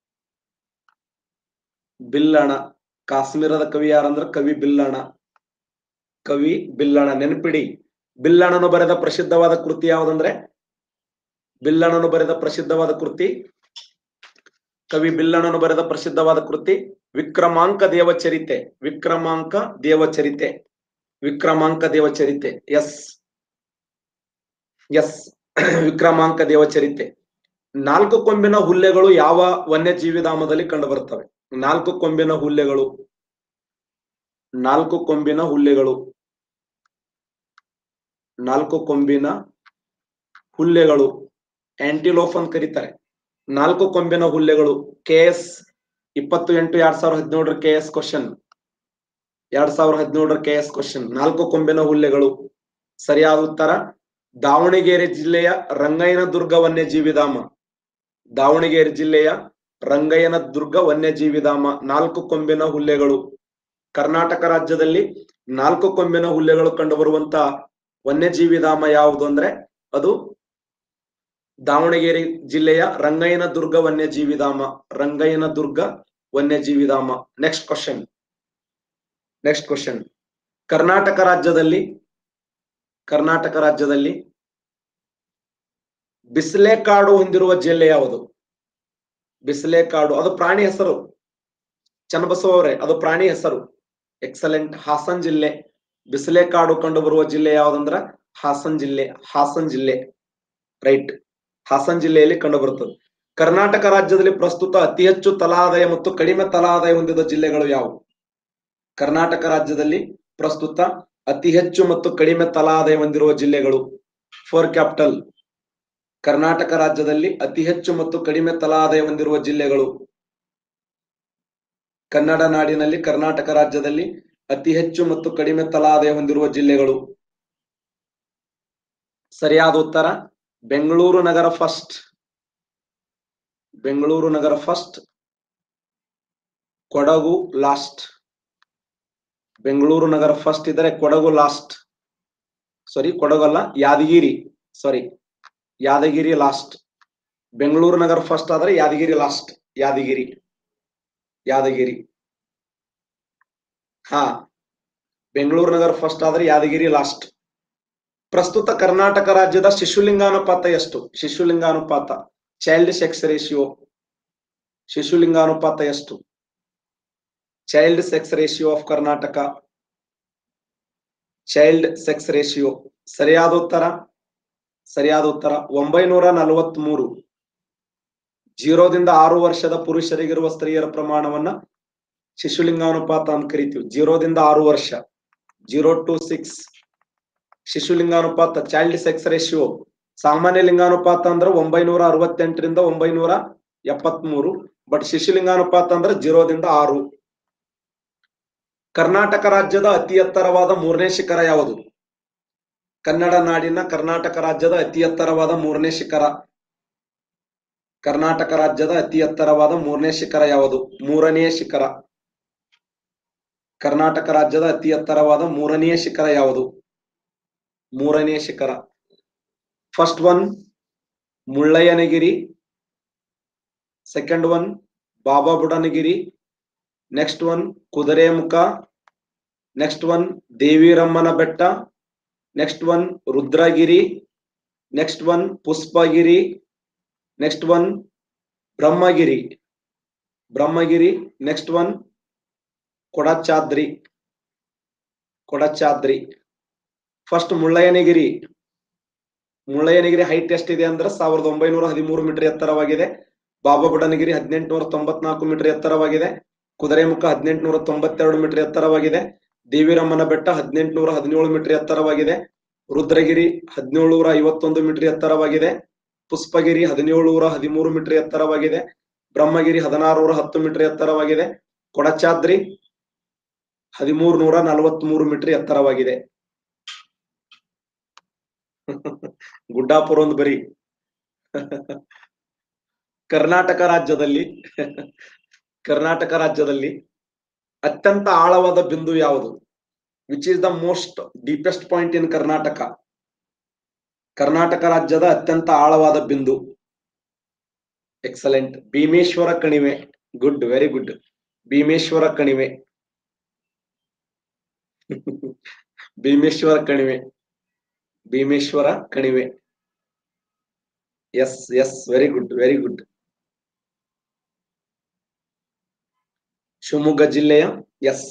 ಬಿಲ್ಲಣ ಕಾಶ್ಮೀರದ ಕವಿ ಯಾರಂದ್ರ ಕವಿ ಬಿಲ್ಲಣ ಕವಿ ಬಿಲ್ಲಣ ನೆನಪಿಡಿ ಬಿಲ್ಲಣನು ಬರೆದ ಪ್ರಸಿದ್ಧವಾದ ಕೃತಿ ಯಾವುದಂದ್ರೆ ಬಿಲ್ಲಣನು ಬರೆದ ಪ್ರಸಿದ್ಧವಾದ ಕೃತಿ ಕವಿ ಬಿಲ್ಲಣನು ಬರೆದ ಪ್ರಸಿದ್ಧವಾದ ಕೃತಿ ವಿಕ್ರಮಾಂಕ ದೇವಚರಿತೆ ವಿಕ್ರಮಾಂಕ ದೇವಚರಿತೆ ವಿಕ್ರಮಾಂಕ ದೇವಚರಿತೆ ಎಸ್ ಎಸ್ ವಿಕ್ರಮಾಂಕ ದೇವಚರಿತೆ ನಾಲ್ಕು ಕೊಂಬಿನ ಹುಲ್ಲೆಗಳು ಯಾವ ವನ್ಯಜೀವಿ ಧಾಮದಲ್ಲಿ ಕಂಡು ಬರ್ತವೆ ನಾಲ್ಕು ಕೊಂಬಿನ ಹುಲ್ಲೆಗಳು ನಾಲ್ಕು ಕೊಂಬಿನ ಹುಲ್ಲೆಗಳು ನಾಲ್ಕು ಕೊಂಬಿನ ಹುಲ್ಲೆಗಳು ಆಂಟಿಲೋಫ್ ಅಂತ ಕರೀತಾರೆ ನಾಲ್ಕು ಕೊಂಬಿನ ಹುಲ್ಲೆಗಳು ಕೆ ಎಸ್ ಇಪ್ಪತ್ತು ಎಂಟು ಎರಡ್ ಸಾವಿರದ ಹದಿನೇಳರ ಕೆ ಎಸ್ ಕ್ವಶನ್ ಎರಡ್ ಸಾವಿರದ ಹದಿನೇಳರ ಕೆ ಎಸ್ ಕ್ವಶನ್ ನಾಲ್ಕು ಕೊಂಬಿನ ಹುಲ್ಲೆಗಳು ಸರಿಯಾದ ಉತ್ತರ ದಾವಣಗೆರೆ ಜಿಲ್ಲೆಯ ರಂಗಯ್ಯನ ದುರ್ಗ ವನ್ಯಜೀವಿ ಧಾಮ ದಾವಣಗೆರೆ ಜಿಲ್ಲೆಯ ರಂಗಯ್ಯನ ದುರ್ಗ ವನ್ಯಜೀವಿ ಧಾಮ ನಾಲ್ಕು ಕೊಂಬಿನ ಹುಲ್ಲೆಗಳು ಕರ್ನಾಟಕ ರಾಜ್ಯದಲ್ಲಿ ನಾಲ್ಕು ಕೊಂಬಿನ ಹುಲ್ಲೆಗಳು ಕಂಡುಬರುವಂತ ವನ್ಯಜೀವಿ ಧಾಮ ಯಾವುದು ಅಂದ್ರೆ ಅದು ದಾವಣಗೆರೆ ಜಿಲ್ಲೆಯ ರಂಗಯ್ಯನ ದುರ್ಗ ವನ್ಯಜೀವಿ ಧಾಮ ರಂಗಯ್ಯನ ದುರ್ಗ ವನ್ಯಜೀವಿ ಧಾಮ next question next question Karnataka ರಾಜ್ಯದಲ್ಲಿ ಕರ್ನಾಟಕ ರಾಜ್ಯದಲ್ಲಿ ಬಿಸಿಲೆ ಕಾಡು ಹೊಂದಿರುವ ಜಿಲ್ಲೆ ಯಾವುದು ಬಿಸಿಲೆ ಕಾಡು ಅದು ಪ್ರಾಣಿ ಹೆಸರು ಚನ್ನಬಸವ ಅವರೇ ಅದು ಪ್ರಾಣಿ ಹೆಸರು ಎಕ್ಸಲೆಂಟ್ ಹಾಸನ್ ಜಿಲ್ಲೆ ಬಿಸಿಲೆ ಕಾಡು ಕಂಡು ಬರುವ ಜಿಲ್ಲೆ ಯಾವ್ದಂದ್ರ ಹಾಸನ್ ಜಿಲ್ಲೆ ಹಾಸನ್ ಜಿಲ್ಲೆ ರೈಟ್ ಹಾಸನ್ ಜಿಲ್ಲೆಯಲ್ಲಿ ಕಂಡು ಬರುತ್ತದೆ ಕರ್ನಾಟಕ ರಾಜ್ಯದಲ್ಲಿ ಪ್ರಸ್ತುತ ಅತಿ ಹೆಚ್ಚು ತಲಾ ಆದಾಯ ಮತ್ತು ಕಡಿಮೆ ತಲಾ ಆದಾಯ ಹೊಂದಿದ ಜಿಲ್ಲೆಗಳು ಯಾವುವು ಕರ್ನಾಟಕ ರಾಜ್ಯದಲ್ಲಿ ಪ್ರಸ್ತುತ ಅತಿ ಹೆಚ್ಚು ಮತ್ತು ಕಡಿಮೆ ತಲಾ ಆದಾಯ ಹೊಂದಿರುವ ಜಿಲ್ಲೆಗಳು ಫೋರ್ ಕ್ಯಾಪಿಟಲ್ ಕರ್ನಾಟಕ ರಾಜ್ಯದಲ್ಲಿ ಅತಿ ಹೆಚ್ಚು ಮತ್ತು ಕಡಿಮೆ ತಲಾ ಆದಾಯ ಹೊಂದಿರುವ ಜಿಲ್ಲೆಗಳು ಕನ್ನಡ ನಾಡಿನಲ್ಲಿ ಕರ್ನಾಟಕ ರಾಜ್ಯದಲ್ಲಿ ಅತಿ ಹೆಚ್ಚು ಮತ್ತು ಕಡಿಮೆ ತಲಾ ಆದಾಯ ಹೊಂದಿರುವ ಜಿಲ್ಲೆಗಳು ಸರಿಯಾದ ಉತ್ತರ ಬೆಂಗಳೂರು ನಗರ ಫಸ್ಟ್ ಬೆಂಗಳೂರು ನಗರ ಫಸ್ಟ್ ಕೊಡಗು ಲಾಸ್ಟ್ ಬೆಂಗಳೂರು ನಗರ ಫಸ್ಟ್ ಇದ್ರೆ ಕೊಡಗು ಲಾಸ್ಟ್ ಸಾರಿ ಕೊಡಗಲ್ಲ ಯಾದಗಿರಿ ಸಾರಿ ಯಾದಗಿರಿ ಲಾಸ್ಟ್ ಬೆಂಗಳೂರು ನಗರ ಫಸ್ಟ್ ಆದ್ರೆ ಯಾದಗಿರಿ ಲಾಸ್ಟ್ ಯಾದಗಿರಿ ಯಾದಗಿರಿ ಹಾ ಬೆಂಗಳೂರು ನಗರ ಫಸ್ಟ್ ಆದ್ರೆ ಯಾದಗಿರಿ ಲಾಸ್ಟ್ ಪ್ರಸ್ತುತ ಕರ್ನಾಟಕ ರಾಜ್ಯದ ಶಿಶುಲಿಂಗಾನುಪಾತ ಎಷ್ಟು ಶಿಶುಲಿಂಗಾನುಪಾತ ಚೈಲ್ಡ್ ಸೆಕ್ಸ್ ರೇಷಿಯೋ ಶಿಶುಲಿಂಗಾನುಪಾತ ಎಷ್ಟು child sex ratio of Karnataka child sex ratio ಸರಿಯಾದ ಉತ್ತರ ಸರಿಯಾದ ಉತ್ತರ ಒಂಬೈನೂರ ನಲವತ್ತ್ ಮೂರು ಜೀರೋದಿಂದ ಆರು ವರ್ಷದ ಪುರುಷರಿಗಿರುವ ಸ್ತ್ರೀಯರ ಪ್ರಮಾಣವನ್ನ ಶಿಶುಲಿಂಗಾನುಪಾತ ಅಂತ ಕರಿತೀವಿ ಜೀರೋದಿಂದ ಆರು ವರ್ಷ ಜೀರೋ ಟು ಸಿಕ್ಸ್ ಶಿಶುಲಿಂಗಾನುಪಾತ ಚೈಲ್ಡ್ ಸೆಕ್ಸ್ ರೇಷಿಯೋ ಸಾಮಾನ್ಯ ಲಿಂಗಾನುಪಾತ ಅಂದ್ರೆ ಒಂಬೈನೂರ ಅರವತ್ತೆಂಟರಿಂದ ಒಂಬೈನೂರ ಎಪ್ಪತ್ಮೂರು ಬಟ್ ಶಿಶುಲಿಂಗಾನುಪಾತ ಅಂದ್ರೆ ಜೀರೋದಿಂದ ಆರು ಕರ್ನಾಟಕ ರಾಜ್ಯದ ಅತಿ ಎತ್ತರವಾದ ಮೂರನೇ ಶಿಖರ ಯಾವುದು ಕನ್ನಡ ನಾಡಿನ ಕರ್ನಾಟಕ ರಾಜ್ಯದ ಅತಿ ಎತ್ತರವಾದ ಮೂರನೇ ಶಿಖರ ಕರ್ನಾಟಕ ರಾಜ್ಯದ ಅತಿ ಎತ್ತರವಾದ ಮೂರನೇ ಶಿಖರ ಯಾವುದು ಮೂರನೆಯ ಶಿಖರ ಕರ್ನಾಟಕ ರಾಜ್ಯದ ಅತಿ ಎತ್ತರವಾದ ಮೂರನೆಯ ಶಿಖರ ಯಾವುದು ಮೂರನೆಯ ಶಿಖರ first one Mullayanagiri second one Baba Budangiri next one Kudremukh next one ದೇವಿರಮ್ಮನ ಬೆಟ್ಟ next one Rudragiri next one Pushpagiri next one Brahmagiri Brahmagiri next one Kodachadri Kodachadri first Mullayanagiri Mullayanagiri height ಎಷ್ಟಿದೆ ಅಂದ್ರೆ ಸಾವಿರದ ಒಂಬೈನೂರ ಹದಿಮೂರು ಮೀಟರ್ ಎತ್ತರವಾಗಿದೆ ಬಾಬಾ ಬುಡನಗಿರಿ ಹದಿನೆಂಟುನೂರ ತೊಂಬತ್ನಾಲ್ಕು ಮೀಟರ್ ಎತ್ತರವಾಗಿದೆ ಕುದುರೆಮುಖ ಹದಿನೆಂಟುನೂರ ತೊಂಬತ್ತೆರಡು ಮೀಟರ್ ಎತ್ತರವಾಗಿದೆ ದೇವಿರಮ್ಮನ ಬೆಟ್ಟ ಹದಿನೆಂಟುನೂರ ಹದಿನೇಳು ಮೀಟರ್ ಎತ್ತರವಾಗಿದೆ ರುದ್ರಗಿರಿ ಹದಿನೇಳುನೂರ ಐವತ್ತೊಂದು ಮೀಟರ್ ಎತ್ತರವಾಗಿದೆ ಪುಷ್ಪಗಿರಿ ಹದಿನೇಳುನೂರ ಹದಿಮೂರು ಮೀಟರ್ ಎತ್ತರವಾಗಿದೆ ಬ್ರಹ್ಮಗಿರಿ ಹದಿನಾರುನೂರ ಹತ್ತು ಮೀಟರ್ ಎತ್ತರವಾಗಿದೆ ಕೊಡಚಾದ್ರಿ ಹದಿಮೂರು ನೂರ ನಲವತ್ಮೂರು ಮೀಟರ್ ಎತ್ತರವಾಗಿದೆ ಗುಡ್ಡಾಪುರ ಒಂದು ಬರಿ ಕರ್ನಾಟಕ ರಾಜ್ಯದಲ್ಲಿ ಕರ್ನಾಟಕ ರಾಜ್ಯದಲ್ಲಿ ಅತ್ಯಂತ ಆಳವಾದ ಬಿಂದು ಯಾವುದು which is the most deepest point in Karnataka Karnataka ರಾಜ್ಯದ ಅತ್ಯಂತ ಆಳವಾದ ಬಿಂದು ಎಕ್ಸಲೆಂಟ್ ಭೀಮೇಶ್ವರ ಕಣಿವೆ ಗುಡ್ ವೆರಿ ಗುಡ್ ಭೀಮೇಶ್ವರ ಕಣಿವೆ ಭೀಮೇಶ್ವರ ಕಣಿವೆ ಭೀಮೇಶ್ವರ ಕಣಿವೆ yes yes very good very good Shivamogga ಜಿಲ್ಲೆಯ ಎಸ್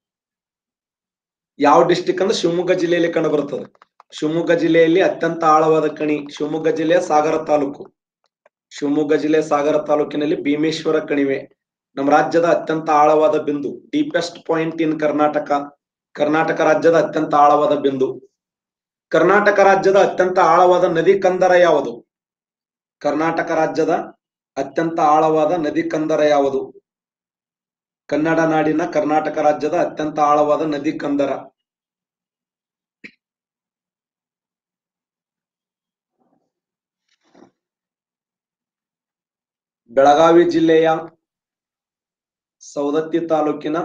ಯಾವ ಡಿಸ್ಟಿಕ್ ಅಂದ್ರೆ ಶಿವಮೊಗ್ಗ ಜಿಲ್ಲೆಯಲ್ಲಿ ಕಂಡು ಬರುತ್ತದೆ ಶಿವಮೊಗ್ಗ ಜಿಲ್ಲೆಯಲ್ಲಿ ಅತ್ಯಂತ ಆಳವಾದ ಕಣಿ ಶಿವಮೊಗ್ಗ ಜಿಲ್ಲೆಯ ಸಾಗರ ತಾಲೂಕು ಶಿವಮೊಗ್ಗ ಜಿಲ್ಲೆಯ ಸಾಗರ ತಾಲೂಕಿನಲ್ಲಿ ಭೀಮೇಶ್ವರ ಕಣಿವೆ ನಮ್ಮ ರಾಜ್ಯದ ಅತ್ಯಂತ ಆಳವಾದ ಬಿಂದು deepest point in Karnataka Karnataka ರಾಜ್ಯದ ಅತ್ಯಂತ ಆಳವಾದ ಬಿಂದು ಕರ್ನಾಟಕ ರಾಜ್ಯದ ಅತ್ಯಂತ ಆಳವಾದ ನದಿ ಕಂದರ ಯಾವುದು ಕರ್ನಾಟಕ ರಾಜ್ಯದ ಅತ್ಯಂತ ಆಳವಾದ ನದಿ ಕಂದರ ಯಾವುದು ಕನ್ನಡ ನಾಡಿನ ಕರ್ನಾಟಕ ರಾಜ್ಯದ ಅತ್ಯಂತ ಆಳವಾದ ನದಿ ಕಂದರ ಬೆಳಗಾವಿ ಜಿಲ್ಲೆಯ ಸೌದತ್ತಿ ತಾಲೂಕಿನ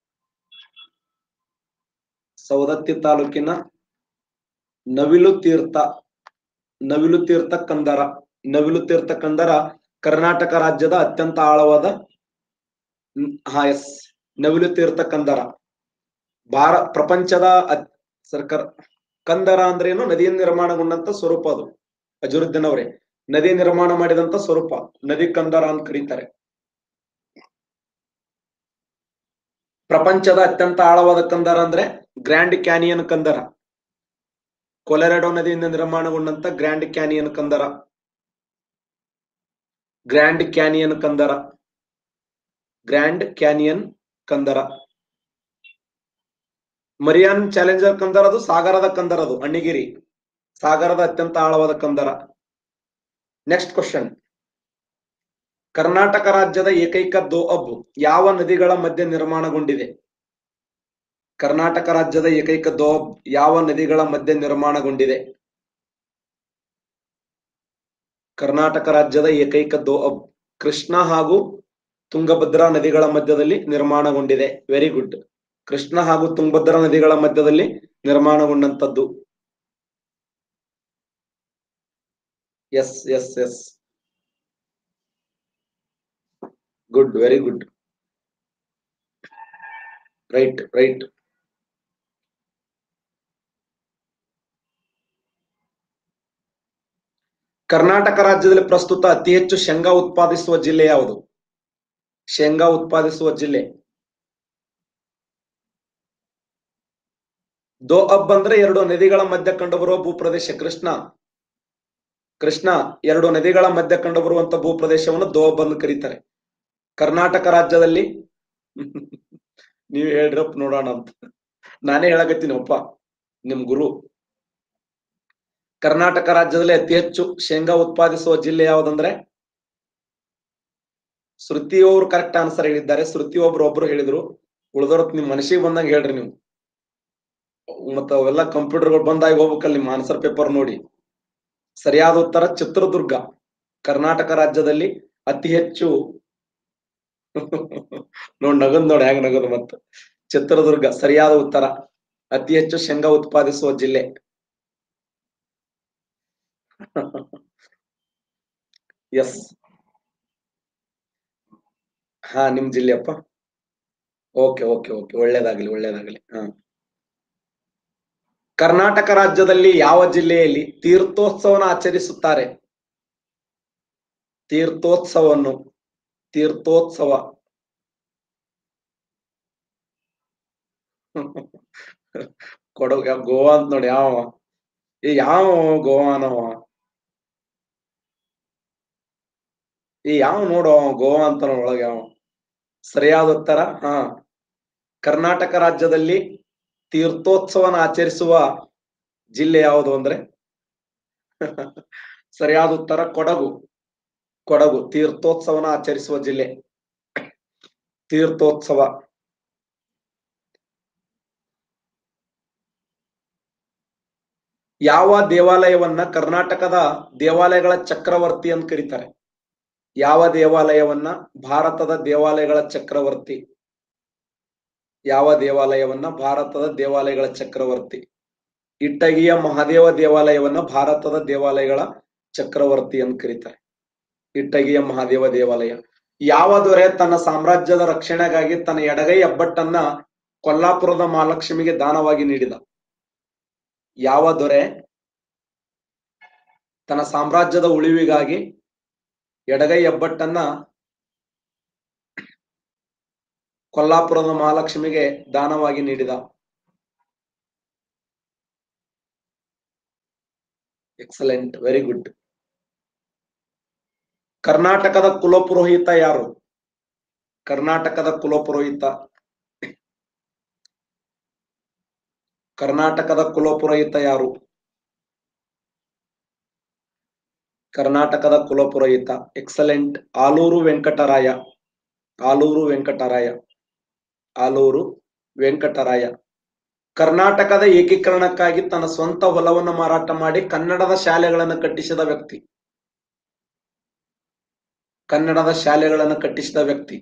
ಸೌದತ್ತಿ ತಾಲೂಕಿನ ನವಿಲು ತೀರ್ಥ ನವಿಲು ತೀರ್ಥ ಕಂದರ ನವಿಲು ತೀರ್ಥ ಕಂದರ ಕರ್ನಾಟಕ ರಾಜ್ಯದ ಅತ್ಯಂತ ಆಳವಾದ ಹ್ಮ್, ಹಾ ಎಸ್ ನವಿಲು ತೀರ್ಥ ಕಂದರ ಭಾರ ಪ್ರಪಂಚದ ಅತ್- ಸರ್ಕಾರ ಕಂದರ ಅಂದ್ರೇನು ನದಿಯ ನಿರ್ಮಾಣಗೊಂಡಂತ ಸ್ವರೂಪ ಅದು ಅಜರುದ್ದೀನ್ ಅವರೇ ನದಿ ನಿರ್ಮಾಣ ಮಾಡಿದಂತ ಸ್ವರೂಪ ನದಿ ಕಂದರ ಅಂತ ಕರೀತಾರೆ ಪ್ರಪಂಚದ ಅತ್ಯಂತ ಆಳವಾದ ಕಂದರ ಅಂದ್ರೆ ಗ್ರ್ಯಾಂಡ್ ಕ್ಯಾನಿಯನ್ ಕಂದರ ಕೊಲೆರಾಡೋ ನದಿಯಿಂದ ನಿರ್ಮಾಣಗೊಂಡಂತ ಗ್ರ್ಯಾಂಡ್ ಕ್ಯಾನಿಯನ್ ಕಂದರ ಗ್ರ್ಯಾಂಡ್ ಕ್ಯಾನಿಯನ್ ಕಂದರ ಗ್ರ್ಯಾಂಡ್ ಕ್ಯಾನಿಯನ್ ಕಂದರ ಮರಿಯಾನ್ ಚಾಲೆಂಜರ್ ಕಂದರ ಅದು ಸಾಗರದ ಕಂದರ ಅದು ಅಣ್ಣಿಗಿರಿ ಸಾಗರದ ಅತ್ಯಂತ ಆಳವಾದ ಕಂದರ ನೆಕ್ಸ್ಟ್ ಕ್ವಶನ್ ಕರ್ನಾಟಕ ರಾಜ್ಯದ ಏಕೈಕ ದೋ ಅಬ್ ಯಾವ ನದಿಗಳ ಮಧ್ಯೆ ನಿರ್ಮಾಣಗೊಂಡಿದೆ ಕರ್ನಾಟಕ ರಾಜ್ಯದ ಏಕೈಕ ದೋ ಅಬ್ ಯಾವ ನದಿಗಳ ಮಧ್ಯೆ ನಿರ್ಮಾಣಗೊಂಡಿದೆ ಕರ್ನಾಟಕ ರಾಜ್ಯದ ಏಕೈಕ ದೋ ಅಬ್ ಕೃಷ್ಣ ಹಾಗೂ ತುಂಗಭದ್ರಾ ನದಿಗಳ ಮಧ್ಯದಲ್ಲಿ ನಿರ್ಮಾಣಗೊಂಡಿದೆ ವೆರಿ ಗುಡ್ ಕೃಷ್ಣ ಹಾಗೂ ತುಂಗಭದ್ರಾ ನದಿಗಳ ಮಧ್ಯದಲ್ಲಿ ನಿರ್ಮಾಣಗೊಂಡಂತದ್ದು yes yes yes good very good right right Karnataka ರಾಜ್ಯದಲ್ಲಿ ಪ್ರಸ್ತುತ ಅತಿ ಹೆಚ್ಚು ಶೇಂಗಾ ಉತ್ಪಾದಿಸುವ ಜಿಲ್ಲೆ ಯಾವುದು ಶೇಂಗಾ ಉತ್ಪಾದಿಸುವ ಜಿಲ್ಲೆ ದೋ ಅಬ್ ಅಂದ್ರೆ ಎರಡು ನದಿಗಳ ಮಧ್ಯೆ ಕಂಡುಬರುವ ಭೂಪ್ರದೇಶ ಕೃಷ್ಣ ಕೃಷ್ಣ ಎರಡು ನದಿಗಳ ಮಧ್ಯೆ ಕಂಡುಬರುವಂತ ಭೂಪ್ರದೇಶವನ್ನು ದೋ ಅಬ್ ಎಂದು ಕರೀತಾರೆ ಕರ್ನಾಟಕ ರಾಜ್ಯದಲ್ಲಿ ನೀವು ಹೇಳ್ರಪ್ಪ ನೋಡೋಣ ಅಂತ ನಾನೇ ಹೇಳಕತ್ತೀನಿ ಒಪ್ಪ ನಿಮ್ ಗುರು ಕರ್ನಾಟಕ ರಾಜ್ಯದಲ್ಲಿ ಅತಿ ಹೆಚ್ಚು ಶೇಂಗಾ ಉತ್ಪಾದಿಸುವ ಜಿಲ್ಲೆ ಯಾವ್ದಂದ್ರೆ ಶ್ರುತಿ ಅವರು ಕರೆಕ್ಟ್ ಆನ್ಸರ್ ಹೇಳಿದ್ದಾರೆ ಶ್ರುತಿ ಒಬ್ರು ಒಬ್ರು ಹೇಳಿದ್ರು ಉಳಿದವ್ರ ನಿಮ್ ಮನಸ್ಸಿಗೆ ಬಂದಂಗ ಹೇಳ್ರಿ ನೀವು ಮತ್ತ ಅವೆಲ್ಲ ಕಂಪ್ಯೂಟರ್ಗಳು ಬಂದಾಗ ಹೋಗ್ಬೇಕಲ್ಲ ನಿಮ್ಮ ಆನ್ಸರ್ ಪೇಪರ್ ನೋಡಿ ಸರಿಯಾದ ಉತ್ತರ ಚಿತ್ರದುರ್ಗ ಕರ್ನಾಟಕ ರಾಜ್ಯದಲ್ಲಿ ಅತಿ ಹೆಚ್ಚು ನೋಡ್ ನಗದ್ ನೋಡಿ ಹೆಂಗ್ ನಗದು ಮತ್ತ ಚಿತ್ರದುರ್ಗ ಸರಿಯಾದ ಉತ್ತರ ಅತಿ ಹೆಚ್ಚು ಶೇಂಗಾ ಉತ್ಪಾದಿಸುವ ಜಿಲ್ಲೆ ಎಸ್ ಹಾ ನಿಮ್ ಜಿಲ್ಲೆಯಪ್ಪ ಓಕೆ ಓಕೆ ಓಕೆ ಒಳ್ಳೇದಾಗ್ಲಿ ಒಳ್ಳೇದಾಗ್ಲಿ ಹಾ ಕರ್ನಾಟಕ ರಾಜ್ಯದಲ್ಲಿ ಯಾವ ಜಿಲ್ಲೆಯಲ್ಲಿ ತೀರ್ಥೋತ್ಸವನ ಆಚರಿಸುತ್ತಾರೆ ತೀರ್ಥೋತ್ಸವವನ್ನು ತೀರ್ಥೋತ್ಸವ ಕೊಡ ಗೋವಾ ಅಂತ ನೋಡಿ ಯಾವ ಈ ಯಾವ ಗೋವಾನವ ಈ ಯಾವ ನೋಡು ಅವ ಗೋವಾ ಅಂತ ಒಳಗೆ ಯಾವ ಸರಿಯಾದ ಉತ್ತರ ಹಾ ಕರ್ನಾಟಕ ರಾಜ್ಯದಲ್ಲಿ ತೀರ್ಥೋತ್ಸವನ ಆಚರಿಸುವ ಜಿಲ್ಲೆ ಯಾವುದು ಅಂದ್ರೆ ಸರಿಯಾದ ಉತ್ತರ ಕೊಡಗು ಕೊಡಗು ತೀರ್ಥೋತ್ಸವನ ಆಚರಿಸುವ ಜಿಲ್ಲೆ ತೀರ್ಥೋತ್ಸವ ಯಾವ ದೇವಾಲಯವನ್ನ ಕರ್ನಾಟಕದ ದೇವಾಲಯಗಳ ಚಕ್ರವರ್ತಿ ಅಂತ ಕರೀತಾರೆ ಯಾವ ದೇವಾಲಯವನ್ನ ಭಾರತದ ದೇವಾಲಯಗಳ ಚಕ್ರವರ್ತಿ ಯಾವ ದೇವಾಲಯವನ್ನ ಭಾರತದ ದೇವಾಲಯಗಳ ಚಕ್ರವರ್ತಿ ಇಟ್ಟಗಿಯ ಮಹಾದೇವ ದೇವಾಲಯವನ್ನ ಭಾರತದ ದೇವಾಲಯಗಳ ಚಕ್ರವರ್ತಿ ಅಂತ ಕರೀತಾರೆ ಇಟ್ಟಗಿಯ ಮಹಾದೇವ ದೇವಾಲಯ ಯಾವ ದೊರೆ ತನ್ನ ಸಾಮ್ರಾಜ್ಯದ ರಕ್ಷಣೆಗಾಗಿ ತನ್ನ ಎಡಗೈ ಅಬ್ಬಟ್ಟನ್ನ ಕೊಲ್ಲಾಪುರದ ಮಹಾಲಕ್ಷ್ಮಿಗೆ ದಾನವಾಗಿ ನೀಡಿದ ಯಾವ ದೊರೆ ತನ್ನ ಸಾಮ್ರಾಜ್ಯದ ಉಳಿವಿಗಾಗಿ ಎಡಗೈ ಹೆಬ್ಬಟ್ಟನ್ನ ಕೊಲ್ಲಾಪುರದ ಮಹಾಲಕ್ಷ್ಮಿಗೆ ದಾನವಾಗಿ ನೀಡಿದ ಎಕ್ಸಲೆಂಟ್ ವೆರಿ ಗುಡ್ ಕರ್ನಾಟಕದ ಕುಲಪುರೋಹಿತ ಯಾರು ಕರ್ನಾಟಕದ ಕುಲಪುರೋಹಿತ ಕರ್ನಾಟಕದ ಕುಲಪುರೋಹಿತ ಯಾರು ಕರ್ನಾಟಕದ ಕುಲಪುರೋಹಿತ ಎಕ್ಸಲೆಂಟ್ ಆಲೂರು ವೆಂಕಟರಾಯ ಆಲೂರು ವೆಂಕಟರಾಯ ಆಲೂರು ವೆಂಕಟರಾಯ ಕರ್ನಾಟಕದ ಏಕೀಕರಣಕ್ಕಾಗಿ ತನ್ನ ಸ್ವಂತ ಹೊಲವನ್ನು ಮಾರಾಟ ಮಾಡಿ ಕನ್ನಡದ ಶಾಲೆಗಳನ್ನು ಕಟ್ಟಿಸಿದ ವ್ಯಕ್ತಿ ಕನ್ನಡದ ಶಾಲೆಗಳನ್ನು ಕಟ್ಟಿಸಿದ ವ್ಯಕ್ತಿ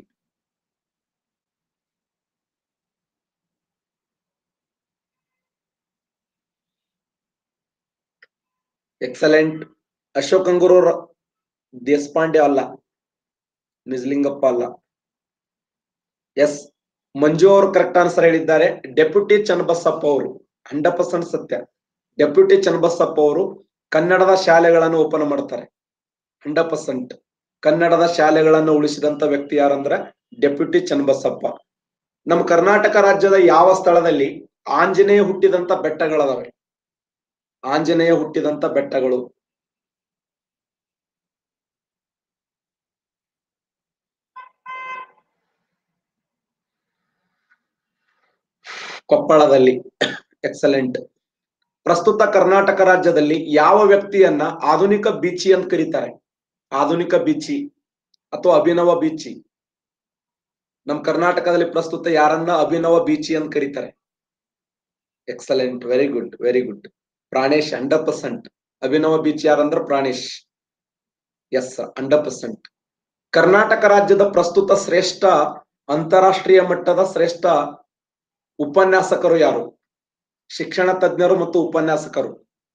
ಎಕ್ಸಲೆಂಟ್ ಅಶೋಕ್ ಅಂಗೂರು ರ- ದೇಶಪಾಂಡೆ ಅಲ್ಲ ನಿಜಲಿಂಗಪ್ಪ ಅಲ್ಲ ಎಸ್ ಮಂಜು ಅವರು ಕರೆಕ್ಟ್ ಆನ್ಸರ್ ಹೇಳಿದ್ದಾರೆ ಡೆಪ್ಯೂಟಿ ಚನ್ನಬಸಪ್ಪ ಅವರು ಹಂಡ್ರೆಡ್ ಪರ್ಸೆಂಟ್ ಸತ್ಯ ಡೆಪ್ಯೂಟಿ ಚನ್ನಬಸಪ್ಪ ಅವರು ಕನ್ನಡದ ಶಾಲೆಗಳನ್ನು ಓಪನ್ ಮಾಡ್ತಾರೆ ಹಂಡ್ರೆಡ್ ಪರ್ಸೆಂಟ್ ಕನ್ನಡದ ಶಾಲೆಗಳನ್ನು ಉಳಿಸಿದಂತ ವ್ಯಕ್ತಿ ಯಾರಂದ್ರೆ ಡೆಪ್ಯೂಟಿ ಚನ್ನಬಸಪ್ಪ ನಮ್ಮ ಕರ್ನಾಟಕ ರಾಜ್ಯದ ಯಾವ ಸ್ಥಳದಲ್ಲಿ ಆಂಜನೇಯ ಹುಟ್ಟಿದಂತ ಬೆಟ್ಟಗಳದಾವೆ ಆಂಜನೇಯ ಹುಟ್ಟಿದಂತ ಬೆಟ್ಟಗಳು ಕೊಪ್ಪಳದಲ್ಲಿ ಎಕ್ಸಲೆಂಟ್ ಪ್ರಸ್ತುತ ಕರ್ನಾಟಕ ರಾಜ್ಯದಲ್ಲಿ ಯಾವ ವ್ಯಕ್ತಿಯನ್ನ ಆಧುನಿಕ ಬೀಚಿ ಅಂತ ಕರೀತಾರೆ ಆಧುನಿಕ ಬೀಚಿ ಅಥವಾ ಅಭಿನವ ಬೀಚಿ ನಮ್ ಕರ್ನಾಟಕದಲ್ಲಿ ಪ್ರಸ್ತುತ ಯಾರನ್ನ ಅಭಿನವ ಬೀಚಿ ಅಂತ ಕರೀತಾರೆ excellent very good very good Pranesh hundred percent ಅಭಿನವ ಬೀಚ್ ಯಾರಂದ್ರ Pranesh yes hundred percent Karnataka ರಾಜ್ಯದ ಪ್ರಸ್ತುತ ಶ್ರೇಷ್ಠ ಅಂತಾರಾಷ್ಟ್ರೀಯ ಮಟ್ಟದ ಶ್ರೇಷ್ಠ ಉಪನ್ಯಾಸಕರು ಯಾರು ಶಿಕ್ಷಣ ತಜ್ಞರು ಮತ್ತು ಉಪನ್ಯಾಸಕರು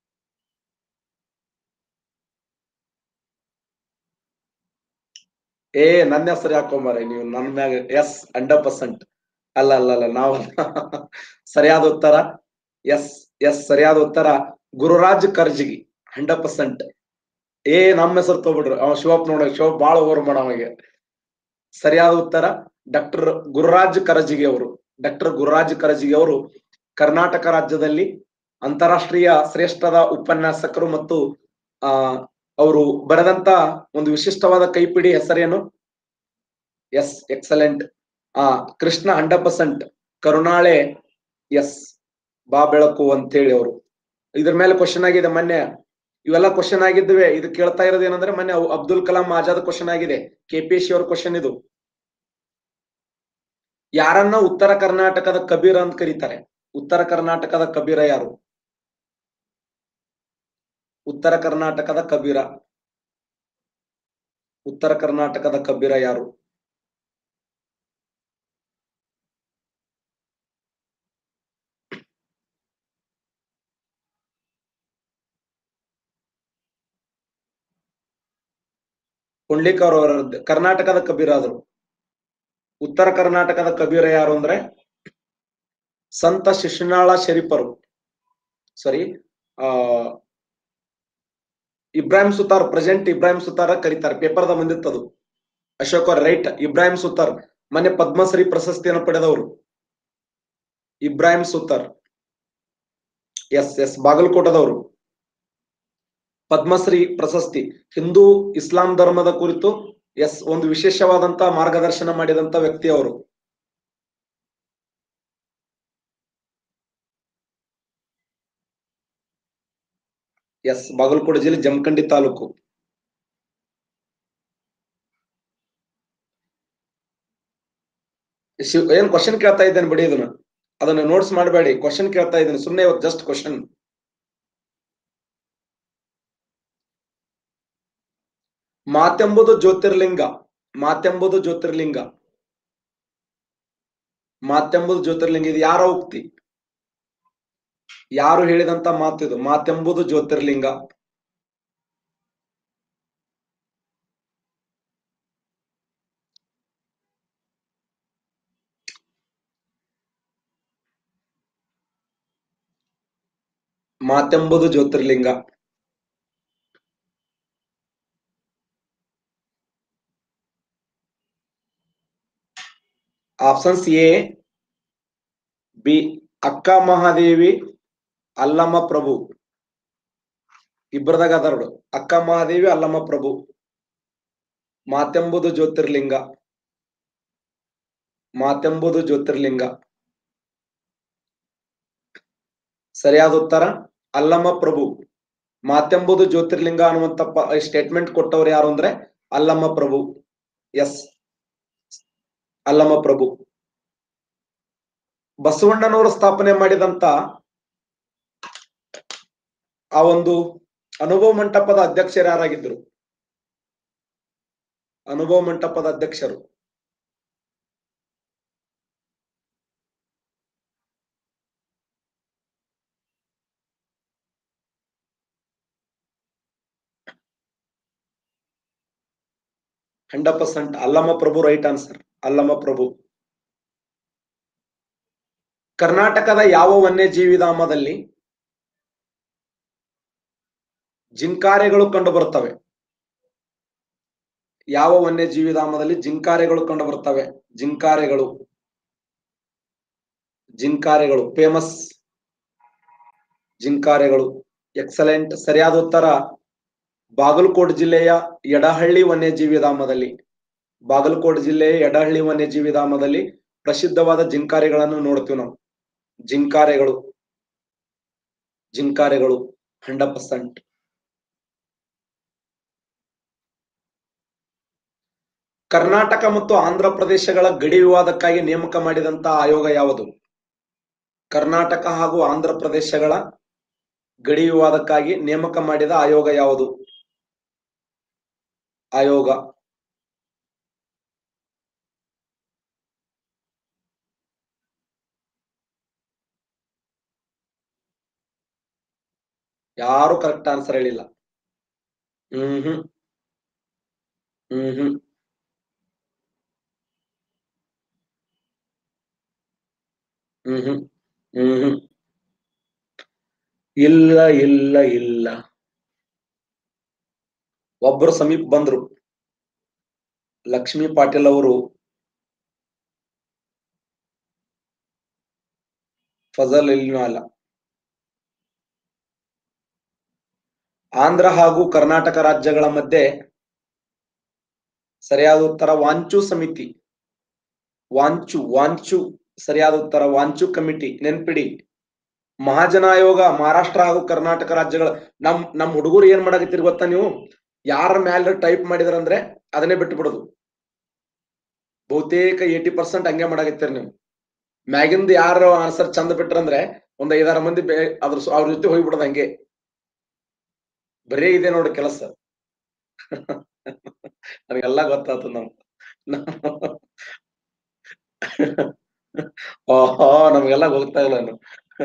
ಏ ನನ್ನ ಹೆಸರು ಹಾಕೊಂಬಾರ ನೀವು ನನ್ನ ಮ್ಯಾಗ ಎಸ್ ಹಂಡ್ರೆಡ್ ಪರ್ಸೆಂಟ್ ಅಲ್ಲ ಅಲ್ಲ ಅಲ್ಲ ನಾವು ಸರಿಯಾದ ಉತ್ತರ ಎಸ್ ಎಸ್ ಸರಿಯಾದ ಉತ್ತರ ಗುರುರಾಜ್ ಕರ್ಜಿಗಿ ಹಂಡ್ರೆಡ್ ಪರ್ಸೆಂಟ್ ಏ ನಮ್ಮ ಹೆಸರು ತಗೊಬಿಡ್ರಿ ಅವ ಶಿವಪ್ಪ ನೋಡ ಶಿವಪ್ಪ ಬಾಳ ಓವರ್ ಮಾಡ ಅವಾಗ ಸರಿಯಾದ ಉತ್ತರ ಡಾಕ್ಟರ್ ಗುರುರಾಜ್ ಕರಜಿಗಿ ಅವರು ಡಾಕ್ಟರ್ ಗುರುರಾಜ್ ಕರಜಿಗಿ ಅವರು ಕರ್ನಾಟಕ ರಾಜ್ಯದಲ್ಲಿ ಅಂತಾರಾಷ್ಟ್ರೀಯ ಶ್ರೇಷ್ಠದ ಉಪನ್ಯಾಸಕರು ಮತ್ತು ಆ ಅವರು ಬರೆದಂತ ಒಂದು ವಿಶಿಷ್ಟವಾದ ಕೈಪಿಡಿ ಹೆಸರೇನು ಎಸ್ ಎಕ್ಸಲೆಂಟ್ ಆ ಕೃಷ್ಣ ಹಂಡ್ರೆಡ್ ಪರ್ಸೆಂಟ್ ಕರುಣಾಳೆ ಎಸ್ ಬಾ ಬೆಳಕು ಅಂತೇಳಿ ಅವರು ಇದ್ರ ಮೇಲೆ ಕ್ವಶನ್ ಆಗಿದೆ ಮೊನ್ನೆ ಇವೆಲ್ಲ ಕ್ವಶನ್ ಆಗಿದ್ವೆ ಇದು ಕೇಳ್ತಾ ಇರೋದು ಏನಂದ್ರೆ ಮೊನ್ನೆ ಅವ್- ಅಬ್ದುಲ್ ಕಲಾಂ ಆಜಾದ್ ಕ್ವಶನ್ ಆಗಿದೆ ಕೆಪಿಎಸ್ಸಿ ಅವ್ರ ಕ್ವಶನ್ ಇದು ಯಾರನ್ನ ಉತ್ತರ ಕರ್ನಾಟಕದ ಕಬೀರ ಅಂತ ಕರೀತಾರೆ ಉತ್ತರ ಕರ್ನಾಟಕದ ಕಬೀರ ಯಾರು ಉತ್ತರ ಕರ್ನಾಟಕದ ಕಬೀರ ಉತ್ತರ ಕರ್ನಾಟಕದ ಕಬೀರ ಯಾರು ಪುಂಡ್ಲಿಕ್ ಅವರು ಕರ್ನಾಟಕದ ಕಬೀರ ಆದ್ರು ಉತ್ತರ ಕರ್ನಾಟಕದ ಕಬೀರ ಯಾರು ಅಂದ್ರೆ ಸಂತ ಶಿಶುನಾಳ ಶರೀಫರು ಸಾರಿ ಆ ಇಬ್ರಾಹಿಂ ಸುತಾರ್ ಪ್ರೆಸೆಂಟ್ ಇಬ್ರಾಹಿಂ ಸುತಾರ ಕರೀತಾರೆ ಪೇಪರ್ದ ಬಂದಿತ್ತದು ಅಶೋಕ್ ಅವ್ರ ರೈಟ್ ಇಬ್ರಾಹಿಂ ಸುತಾರ್ ಮೊನ್ನೆ ಪದ್ಮಶ್ರೀ ಪ್ರಶಸ್ತಿಯನ್ನು ಪಡೆದವರು ಇಬ್ರಾಹಿಂ ಸುತಾರ್ ಎಸ್ ಎಸ್ ಬಾಗಲಕೋಟದವರು ಪದ್ಮಶ್ರೀ ಪ್ರಶಸ್ತಿ ಹಿಂದೂ ಇಸ್ಲಾಂ ಧರ್ಮದ ಕುರಿತು ಎಸ್ ಒಂದು ವಿಶೇಷವಾದಂತ ಮಾರ್ಗದರ್ಶನ ಮಾಡಿದಂತ ವ್ಯಕ್ತಿ ಅವರು ಎಸ್ ಬಾಗಲಕೋಟೆ ಜಿಲ್ಲೆ ಜಮಖಂಡಿ ತಾಲೂಕು ಶಿವ್ ಏನ್ ಕ್ವಶನ್ ಕೇಳ್ತಾ ಇದ್ದೇನೆ ಬಿಡಿ ಇದನ್ನ ಅದನ್ನ ನೋಟ್ಸ್ ಮಾಡಬೇಡಿ ಕ್ವಶನ್ ಕೇಳ್ತಾ ಇದ್ದೀನಿ ಸುಮ್ಮನೆ ಇವತ್ತು ಜಸ್ಟ್ ಕ್ವಶನ್ ಮಾತೆಂಬುದು ಜ್ಯೋತಿರ್ಲಿಂಗ ಮಾತೆಂಬುದು ಜ್ಯೋತಿರ್ಲಿಂಗ ಮಾತೆಂಬುದು ಜ್ಯೋತಿರ್ಲಿಂಗ ಇದು ಯಾರ ಉಕ್ತಿ ಯಾರು ಹೇಳಿದಂತ ಮಾತಿದು ಮಾತೆಂಬುದು ಜ್ಯೋತಿರ್ಲಿಂಗ ಮಾತೆಂಬುದು ಜ್ಯೋತಿರ್ಲಿಂಗ options A B Akka Mahadevi ಅಲ್ಲಮ್ಮ ಪ್ರಭು ಇಬ್ಬರದಾಗ ಅದಾರ ಅಕ್ಕ ಮಹಾದೇವಿ ಅಲ್ಲಮ್ಮ ಪ್ರಭು ಮಾತೆಂಬುದು ಜ್ಯೋತಿರ್ಲಿಂಗ ಮಾತೆಂಬುದು ಜ್ಯೋತಿರ್ಲಿಂಗ ಸರಿಯಾದ ಉತ್ತರ ಅಲ್ಲಮ್ಮ ಪ್ರಭು ಮಾತೆಂಬುದು ಜ್ಯೋತಿರ್ಲಿಂಗ ಅನ್ನುವಂತ ಸ್ಟೇಟ್ಮೆಂಟ್ ಕೊಟ್ಟವ್ರು ಯಾರು ಅಂದ್ರೆ ಅಲ್ಲಮ್ಮ ಪ್ರಭು ಎಸ್ ಅಲ್ಲಮ್ಮ ಪ್ರಭು ಬಸವಣ್ಣನವರು ಸ್ಥಾಪನೆ ಮಾಡಿದಂತ ಆ ಒಂದು ಅನುಭವ ಮಂಟಪದ ಅಧ್ಯಕ್ಷರು ಯಾರಾಗಿದ್ರು ಅನುಭವ ಮಂಟಪದ ಅಧ್ಯಕ್ಷರು ಹಂಡ್ರೆಡ್ ಪರ್ಸೆಂಟ್ ಅಲ್ಲಮ್ಮ ಪ್ರಭು ರೈಟ್ ಆನ್ಸರ್ ಅಲ್ಲಮ್ಮ ಪ್ರಭು ಕರ್ನಾಟಕದ ಯಾವ ವನ್ಯಜೀವಿ ಧಾಮದಲ್ಲಿ ಜಿಂಕಾರೆಗಳು ಕಂಡು ಬರ್ತವೆ ಯಾವ ವನ್ಯಜೀವಿ ಧಾಮದಲ್ಲಿ ಜಿಂಕಾರೆಗಳು ಕಂಡು ಬರ್ತವೆ ಜಿಂಕಾರೆಗಳು ಜಿಂಕಾರೆಗಳು ಫೇಮಸ್ ಜಿಂಕಾರೆಗಳು ಎಕ್ಸಲೆಂಟ್ ಸರಿಯಾದ ಉತ್ತರ ಬಾಗಲಕೋಟೆ ಜಿಲ್ಲೆಯ ಎಡಹಳ್ಳಿ ವನ್ಯಜೀವಿ ಧಾಮದಲ್ಲಿ ಬಾಗಲಕೋಟೆ ಜಿಲ್ಲೆಯ ಎಡಹಳ್ಳಿ ವನ್ಯಜೀವಿ ಧಾಮದಲ್ಲಿ ಪ್ರಸಿದ್ಧವಾದ ಜಿಂಕಾರೆಗಳನ್ನು ನೋಡ್ತೀವಿ ನಾವು ಜಿಂಕಾರೆಗಳು ಜಿಂಕಾರೆಗಳು ಹಂಡ್ರೆಡ್ ಪರ್ಸೆಂಟ್ ಕರ್ನಾಟಕ ಮತ್ತು ಆಂಧ್ರ ಪ್ರದೇಶಗಳ ಗಡಿ ವಿವಾದಕ್ಕಾಗಿ ನೇಮಕ ಮಾಡಿದಂತ ಆಯೋಗ ಯಾವುದು ಕರ್ನಾಟಕ ಹಾಗೂ ಆಂಧ್ರ ಪ್ರದೇಶಗಳ ಗಡಿ ವಿವಾದಕ್ಕಾಗಿ ನೇಮಕ ಮಾಡಿದ ಆಯೋಗ ಯಾವುದು ಆಯೋಗ ಯಾರು ಕರೆಕ್ಟ್ ಆನ್ಸರ್ ಹೇಳಿಲ್ಲ ಹ್ಮ್ ಹ್ಮ್ ಹ್ಮ್ ಹ್ಮ್ ಹ್ಮ್ ಹ್ಮ್ ಹ್ಮ್ ಹ್ಮ್ ಇಲ್ಲ ಇಲ್ಲ ಇಲ್ಲ ಒಬ್ಬರು ಸಮೀಪ ಬಂದ್ರು ಲಕ್ಷ್ಮೀ ಪಾಟೀಲ್ ಅವರು ಫಜಲ್ ಇಲ್ನೂ ಅಲ್ಲ ಆಂಧ್ರ ಹಾಗೂ ಕರ್ನಾಟಕ ರಾಜ್ಯಗಳ ಮಧ್ಯೆ ಸರಿಯಾದ ಉತ್ತರ ವಾಂಚು ಸಮಿತಿ ವಾಂಚು ವಾಂಚು ಸರಿಯಾದ ಉತ್ತರ ವಾಂಚು ಕಮಿಟಿ ನೆನ್ಪಿಡಿ ಮಹಾಜನ ಆಯೋಗ ಮಹಾರಾಷ್ಟ್ರ ಹಾಗೂ ಕರ್ನಾಟಕ ರಾಜ್ಯಗಳ ನಮ್ ನಮ್ ಹುಡುಗರು ಏನ್ ಮಾಡಕತ್ತೀರಿ ಗೊತ್ತಾ ನೀವು ಯಾರ ಮ್ಯಾಲ ಟೈಪ್ ಮಾಡಿದ್ರಂದ್ರೆ ಅದನ್ನೇ ಬಿಟ್ಟು ಬಿಡೋದು ಬಹುತೇಕ ಏಟಿ ಪರ್ಸೆಂಟ್ ಹಂಗೆ ಮಾಡಕತ್ತೀರಿ ನೀವು ಮ್ಯಾಗಿಂದ ಯಾರು ಆನ್ಸರ್ ಚಂದ ಬಿಟ್ರಂದ್ರೆ ಒಂದ್ ಐದಾರು ಮಂದಿ ಬೇ- ಅದ್ರ ಸ- ಅವ್ರ ಜೊತೆ ಹೋಗ್ಬಿಡೋದು ಹಂಗೆ ಬರೇ ಇದೆ ನೋಡಿ ಕೆಲಸ ನನಗೆಲ್ಲ ಗೊತ್ತಾಯ್ತು ನಾವು ಓಹೋ ನಮ್ಗೆಲ್ಲ ಗೊತ್ತಾ ಇಲ್ಲ ನಾನು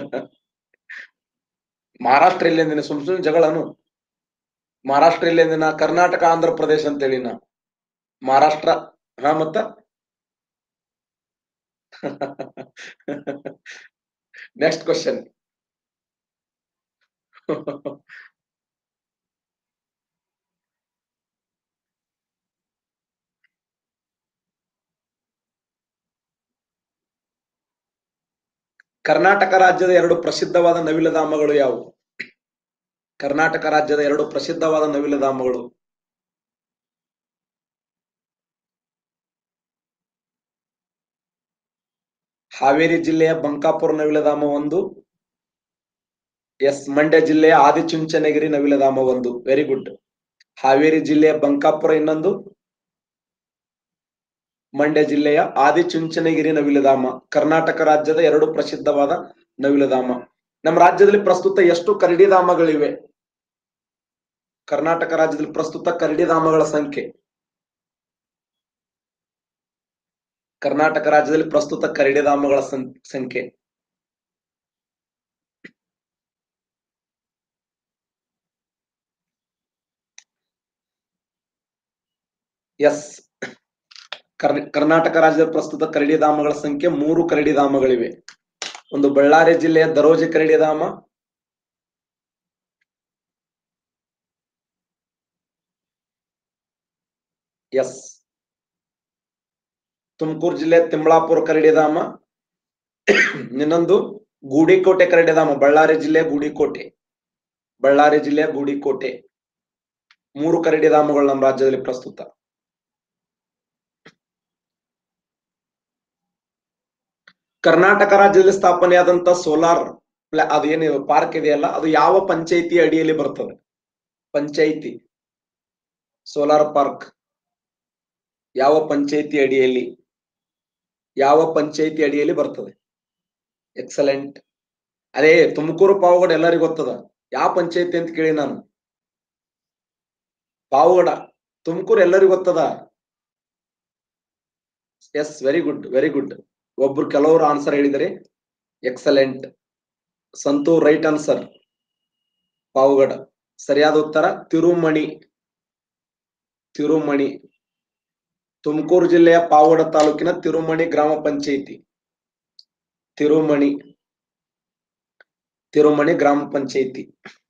ಮಹಾರಾಷ್ಟ್ರ ಇಲ್ಲೇಂದಿನ ಸುಮ್ ಸುಮ್ ಜಗಳನು ಮಹಾರಾಷ್ಟ್ರ ಇಲ್ಲೇಂದಿನ ಕರ್ನಾಟಕ ಆಂಧ್ರ ಪ್ರದೇಶ ಅಂತ ಹೇಳಿ ನಾ ಮಹಾರಾಷ್ಟ್ರ ಹಾ ಮತ್ತ ನೆಕ್ಸ್ಟ್ ಕ್ವಶನ್ ಕರ್ನಾಟಕ ರಾಜ್ಯದ ಎರಡು ಪ್ರಸಿದ್ಧವಾದ ನವಿಲುಧಾಮಗಳು ಯಾವುವು ಕರ್ನಾಟಕ ರಾಜ್ಯದ ಎರಡು ಪ್ರಸಿದ್ಧವಾದ ನವಿಲುಧಾಮಗಳು ಹಾವೇರಿ ಜಿಲ್ಲೆಯ ಬಂಕಾಪುರ ನವಿಲುಧಾಮ ಒಂದು ಎಸ್ ಮಂಡ್ಯ ಜಿಲ್ಲೆಯ ಆದಿಚುಂಚನಗಿರಿ ನವಿಲುಧಾಮ ಒಂದು ವೆರಿ ಗುಡ್ ಹಾವೇರಿ ಜಿಲ್ಲೆಯ ಬಂಕಾಪುರ ಇನ್ನೊಂದು ಮಂಡ್ಯ ಜಿಲ್ಲೆಯ ಆದಿಚುಂಚನಗಿರಿ ನವಿಲುಧಾಮ ಕರ್ನಾಟಕ ರಾಜ್ಯದ ಎರಡು ಪ್ರಸಿದ್ಧವಾದ ನವಿಲುಧಾಮ ನಮ್ಮ ರಾಜ್ಯದಲ್ಲಿ ಪ್ರಸ್ತುತ ಎಷ್ಟು ಕರಡಿಧಾಮಗಳಿವೆ ಕರ್ನಾಟಕ ರಾಜ್ಯದಲ್ಲಿ ಪ್ರಸ್ತುತ ಕರಡಿಧಾಮಗಳ ಸಂಖ್ಯೆ ಕರ್ನಾಟಕ ರಾಜ್ಯದಲ್ಲಿ ಪ್ರಸ್ತುತ ಕರಡಿಧಾಮಗಳ ಸಂ- ಸಂಖ್ಯೆ ಎಸ್ ಕರ್- ಕರ್ನಾಟಕ ರಾಜ್ಯದ ಪ್ರಸ್ತುತ ಕರಡಿಧಾಮಗಳ ಸಂಖ್ಯೆ ಮೂರು ಕರಡಿಧಾಮಗಳಿವೆ ಒಂದು ಬಳ್ಳಾರಿ ಜಿಲ್ಲೆಯ ದರೋಜಿ ಕರಡಿಧಾಮ ಎಸ್ ತುಮಕೂರು ಜಿಲ್ಲೆಯ ತಿಮ್ಲಾಪುರ ಕರಡಿಧಾಮ ಇನ್ನೊಂದು ಗೂಡಿಕೋಟೆ ಕರಡಿಧಾಮ ಬಳ್ಳಾರಿ ಜಿಲ್ಲೆಯ ಗೂಡಿಕೋಟೆ ಬಳ್ಳಾರಿ ಜಿಲ್ಲೆಯ ಗೂಡಿಕೋಟೆ ಮೂರು ಕರಡಿಧಾಮಗಳು ನಮ್ಮ ರಾಜ್ಯದಲ್ಲಿ ಪ್ರಸ್ತುತ ಕರ್ನಾಟಕ ರಾಜ್ಯದಲ್ಲಿ ಸ್ಥಾಪನೆಯಾದಂತ ಸೋಲಾರ್ ಪ್ಲಾ- ಅದು ಏನು ಪಾರ್ಕ್ ಇದೆಯಲ್ಲ ಅದು ಯಾವ ಪಂಚಾಯಿತಿ ಅಡಿಯಲ್ಲಿ ಬರ್ತದೆ ಪಂಚಾಯಿತಿ ಸೋಲಾರ್ ಪಾರ್ಕ್ ಯಾವ ಪಂಚಾಯಿತಿ ಅಡಿಯಲ್ಲಿ ಯಾವ ಪಂಚಾಯಿತಿ ಅಡಿಯಲ್ಲಿ ಬರ್ತದೆ ಎಕ್ಸಲೆಂಟ್ ಅದೇ ತುಮಕೂರು ಪಾವಗಡ ಎಲ್ಲರಿಗೂ ಗೊತ್ತದ ಯಾವ ಪಂಚಾಯಿತಿ ಅಂತ ಕೇಳಿ ನಾನು ಪಾವಗಡ ತುಮಕೂರು ಎಲ್ಲರಿಗೂ ಗೊತ್ತದ yes very good very good ಒಬ್ರು ಕೆಲವರು ಆನ್ಸರ್ ಹೇಳಿದರೆ excellent Santu right answer Pavagada ಸರಿಯಾದ ಉತ್ತರ ತಿರುಮಣಿ ತಿರುಮಣಿ ತುಮಕೂರು ಜಿಲ್ಲೆಯ ಪಾವಗಡ ತಾಲೂಕಿನ ತಿರುಮಣಿ ಗ್ರಾಮ ಪಂಚಾಯಿತಿ ತಿರುಮಣಿ ತಿರುಮಣಿ ಗ್ರಾಮ ಪಂಚಾಯಿತಿ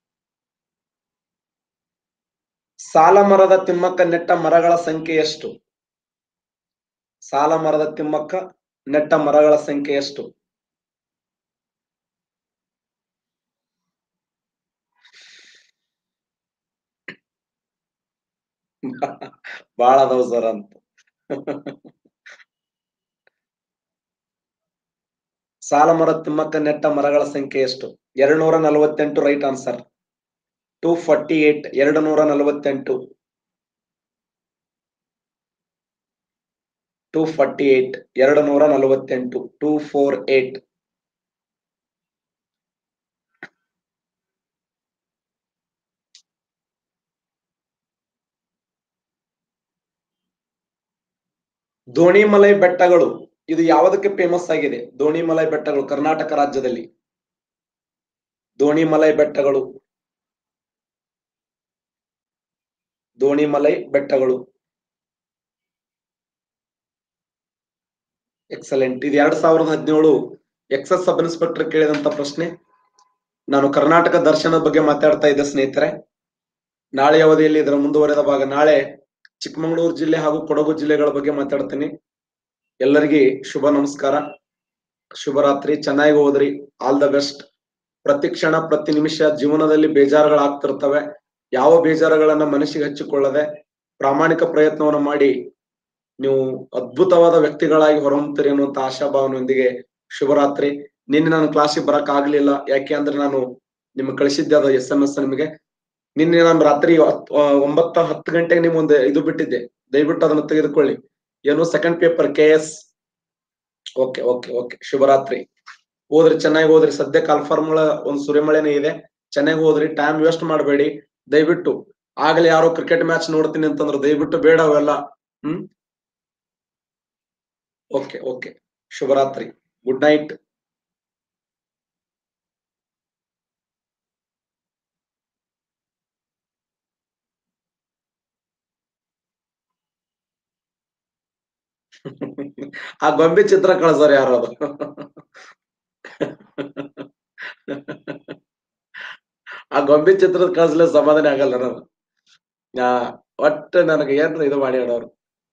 ಸಾಲ ಮರದ ತಿಮ್ಮಕ್ಕ ನೆಟ್ಟ ಮರಗಳ ಸಂಖ್ಯೆ ಎಷ್ಟು ಸಾಲ ಮರದ ತಿಮ್ಮಕ್ಕ ನೆಟ್ಟ ಮರಗಳ ಸಂಖ್ಯೆ ಎಷ್ಟು ಬಾಳ ಅದಾವ ಸರ್ ಅಂತ ಸಾಲ ಮರ ತಿಮ್ಮಕ್ಕ ನೆಟ್ಟ ಮರಗಳ ಸಂಖ್ಯೆ ಎಷ್ಟು ಎರಡು ನೂರ ನಲವತ್ತೆಂಟು right answer two forty eight ಎರಡು ನೂರ ನಲವತ್ತೆಂಟು ಟೂ ಫಾರ್ಟಿ ಏಟ್ ಎರಡು ನೂರ ನಲವತ್ತೆಂಟು ಟೂ ಫೋರ್ ಏಟ್ ದೋಣಿಮಲೈ ಬೆಟ್ಟಗಳು ಇದು ಯಾವುದಕ್ಕೆ ಫೇಮಸ್ ಆಗಿದೆ ದೋಣಿಮಲೈ ಬೆಟ್ಟಗಳು ಕರ್ನಾಟಕ ರಾಜ್ಯದಲ್ಲಿ ದೋಣಿಮಲೈ ಬೆಟ್ಟಗಳು ದೋಣಿಮಲೈ ಬೆಟ್ಟಗಳು ಎಕ್ಸಲೆಂಟ್ ಇದು ಎರಡ್ ಸಾವಿರದ ಹದಿನೇಳು ಎಕ್ಸಸ್ ಸಬ್ ಇನ್ಸ್ಪೆಕ್ಟರ್ ಕೇಳಿದಂತ ಪ್ರಶ್ನೆ ನಾನು ಕರ್ನಾಟಕ ದರ್ಶನದ ಬಗ್ಗೆ ಮಾತಾಡ್ತಾ ಇದ್ದೆ ಸ್ನೇಹಿತರೆ ನಾಳೆ ಅವಧಿಯಲ್ಲಿ ಇದರ ಮುಂದುವರೆದ ಭಾಗ ನಾಳೆ ಚಿಕ್ಕಮಗಳೂರು ಜಿಲ್ಲೆ ಹಾಗೂ ಕೊಡಗು ಜಿಲ್ಲೆಗಳ ಬಗ್ಗೆ ಮಾತಾಡ್ತೀನಿ ಎಲ್ಲರಿಗೆ ಶುಭ ನಮಸ್ಕಾರ ಶುಭರಾತ್ರಿ ಚೆನ್ನಾಗಿ ಓದ್ರಿ ಆಲ್ ದ ಬೆಸ್ಟ್ ಪ್ರತಿ ಕ್ಷಣ ಪ್ರತಿ ನಿಮಿಷ ಜೀವನದಲ್ಲಿ ಬೇಜಾರುಗಳಾಗ್ತಿರ್ತವೆ ಯಾವ ಬೇಜಾರುಗಳನ್ನ ಮನಸ್ಸಿಗೆ ಹಚ್ಚಿಕೊಳ್ಳದೆ ಪ್ರಾಮಾಣಿಕ ಪ್ರಯತ್ನವನ್ನು ಮಾಡಿ ನೀವು ಅದ್ಭುತವಾದ ವ್ಯಕ್ತಿಗಳಾಗಿ ಹೊರಹೊಮ್ಮುತ್ತೀರಿ ಅನ್ನುವಂತ ಆಶಾಭಾವನೆಯೊಂದಿಗೆ ಶುಭರಾತ್ರಿ ನಿನ್ನೆ ನಾನು ಕ್ಲಾಸಿಗೆ ಬರಕ್ ಆಗ್ಲಿಲ್ಲ ಯಾಕೆ ಅಂದ್ರೆ ನಾನು ನಿಮ್ಗೆ ಕಳಿಸಿದ್ದೆ ಅದು ಎಸ್ ಎಂ ಎಸ್ ನಿಮಗೆ ನಿನ್ನೆ ನಾನು ರಾತ್ರಿ ಹತ್- ಆ, ಒಂಬತ್ತ ಹತ್ತು ಗಂಟೆಗೆ ನಿಮ್ಗೊಂದು ಇದು ಬಿಟ್ಟಿದ್ದೆ ದಯವಿಟ್ಟು ಅದನ್ನು ತೆಗೆದುಕೊಳ್ಳಿ ಏನು ಸೆಕೆಂಡ್ ಪೇಪರ್ ಕೆ ಎಸ್ ಓಕೆ ಓಕೆ ಓಕೆ ಶುಭರಾತ್ರಿ ಓದ್ರಿ ಚೆನ್ನಾಗಿ ಓದ್ರಿ ಸದ್ಯ ಕಾಲ್ಫಾರ್ಮುಲ ಒಂದು ಸುರಿಮಳೆನೇ ಇದೆ ಚೆನ್ನಾಗಿ ಓದ್ರಿ ಟೈಮ್ ವೇಸ್ಟ್ ಮಾಡಬೇಡಿ ದಯವಿಟ್ಟು ಆಗಲೇ ಯಾರೋ ಕ್ರಿಕೆಟ್ ಮ್ಯಾಚ್ ನೋಡ್ತೀನಿ ಅಂತಂದ್ರೆ ದಯವಿಟ್ಟು ಬೇಡ ಅವೆಲ್ಲ ಹ್ಮ್ ಓಕೆ ಓಕೆ ಶುಭರಾತ್ರಿ ಗುಡ್ ನೈಟ್ ಆ ಗೊಂಬೆ ಚಿತ್ರ ಕಳ್ಸೋರ್ ಯಾರು ಅದು ಆ ಗೊಂಬೆ ಚಿತ್ರದ ಕಳ್ಸಲೆ ಸಮಾಧಾನ ಆಗಲ್ಲ ನಾನು ಆ ಒಟ್ಟು ನನಗೆ ಏನ್ ಇದು ಮಾಡಿ ಹೇಳೋರು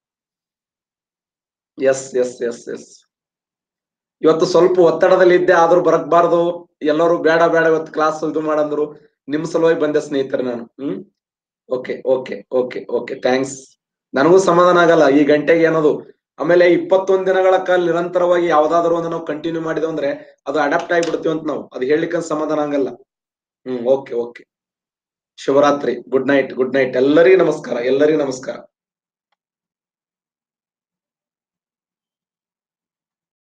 ಎಸ್ ಎಸ್ ಎಸ್ ಎಸ್ ಇವತ್ತು ಸ್ವಲ್ಪ ಒತ್ತಡದಲ್ಲಿ ಇದ್ದೆ ಆದ್ರೂ ಬರಕ್ಬಾರ್ದು ಎಲ್ಲರೂ ಬೇಡ ಬೇಡ ಇವತ್ತು ಕ್ಲಾಸ್ ಇದು ಮಾಡಂದ್ರು ನಿಮ್ ಸಲುವಾಗಿ ಬಂದೆ ಸ್ನೇಹಿತರೆ ನಾನು hmm okay okay okay okay thanks ನನಗೂ ಸಮಾಧಾನ ಆಗಲ್ಲ ಈ ಗಂಟೆಗೆ ಏನದು ಆಮೇಲೆ ಇಪ್ಪತ್ತೊಂದ್ ದಿನಗಳ ಕಾಲ ನಿರಂತರವಾಗಿ ಯಾವ್ದಾದ್ರು ಒಂದು ನಾವು ಕಂಟಿನ್ಯೂ ಮಾಡಿದ್ವಿ ಅಂದ್ರೆ ಅದು ಅಡಾಪ್ಟ್ ಆಗಿಬಿಡ್ತೀವಿ ಅಂತ ನಾವು ಅದು ಹೇಳಲಿಕ್ಕೆ ಸಮಾಧಾನ ಆಗಲ್ಲ ಹ್ಮ್ ಓಕೆ ಓಕೆ ಶುಭರಾತ್ರಿ ಗುಡ್ ನೈಟ್ ಗುಡ್ ನೈಟ್ ಎಲ್ಲರಿಗೂ ನಮಸ್ಕಾರ ಎಲ್ಲರಿಗೂ ನಮಸ್ಕಾರ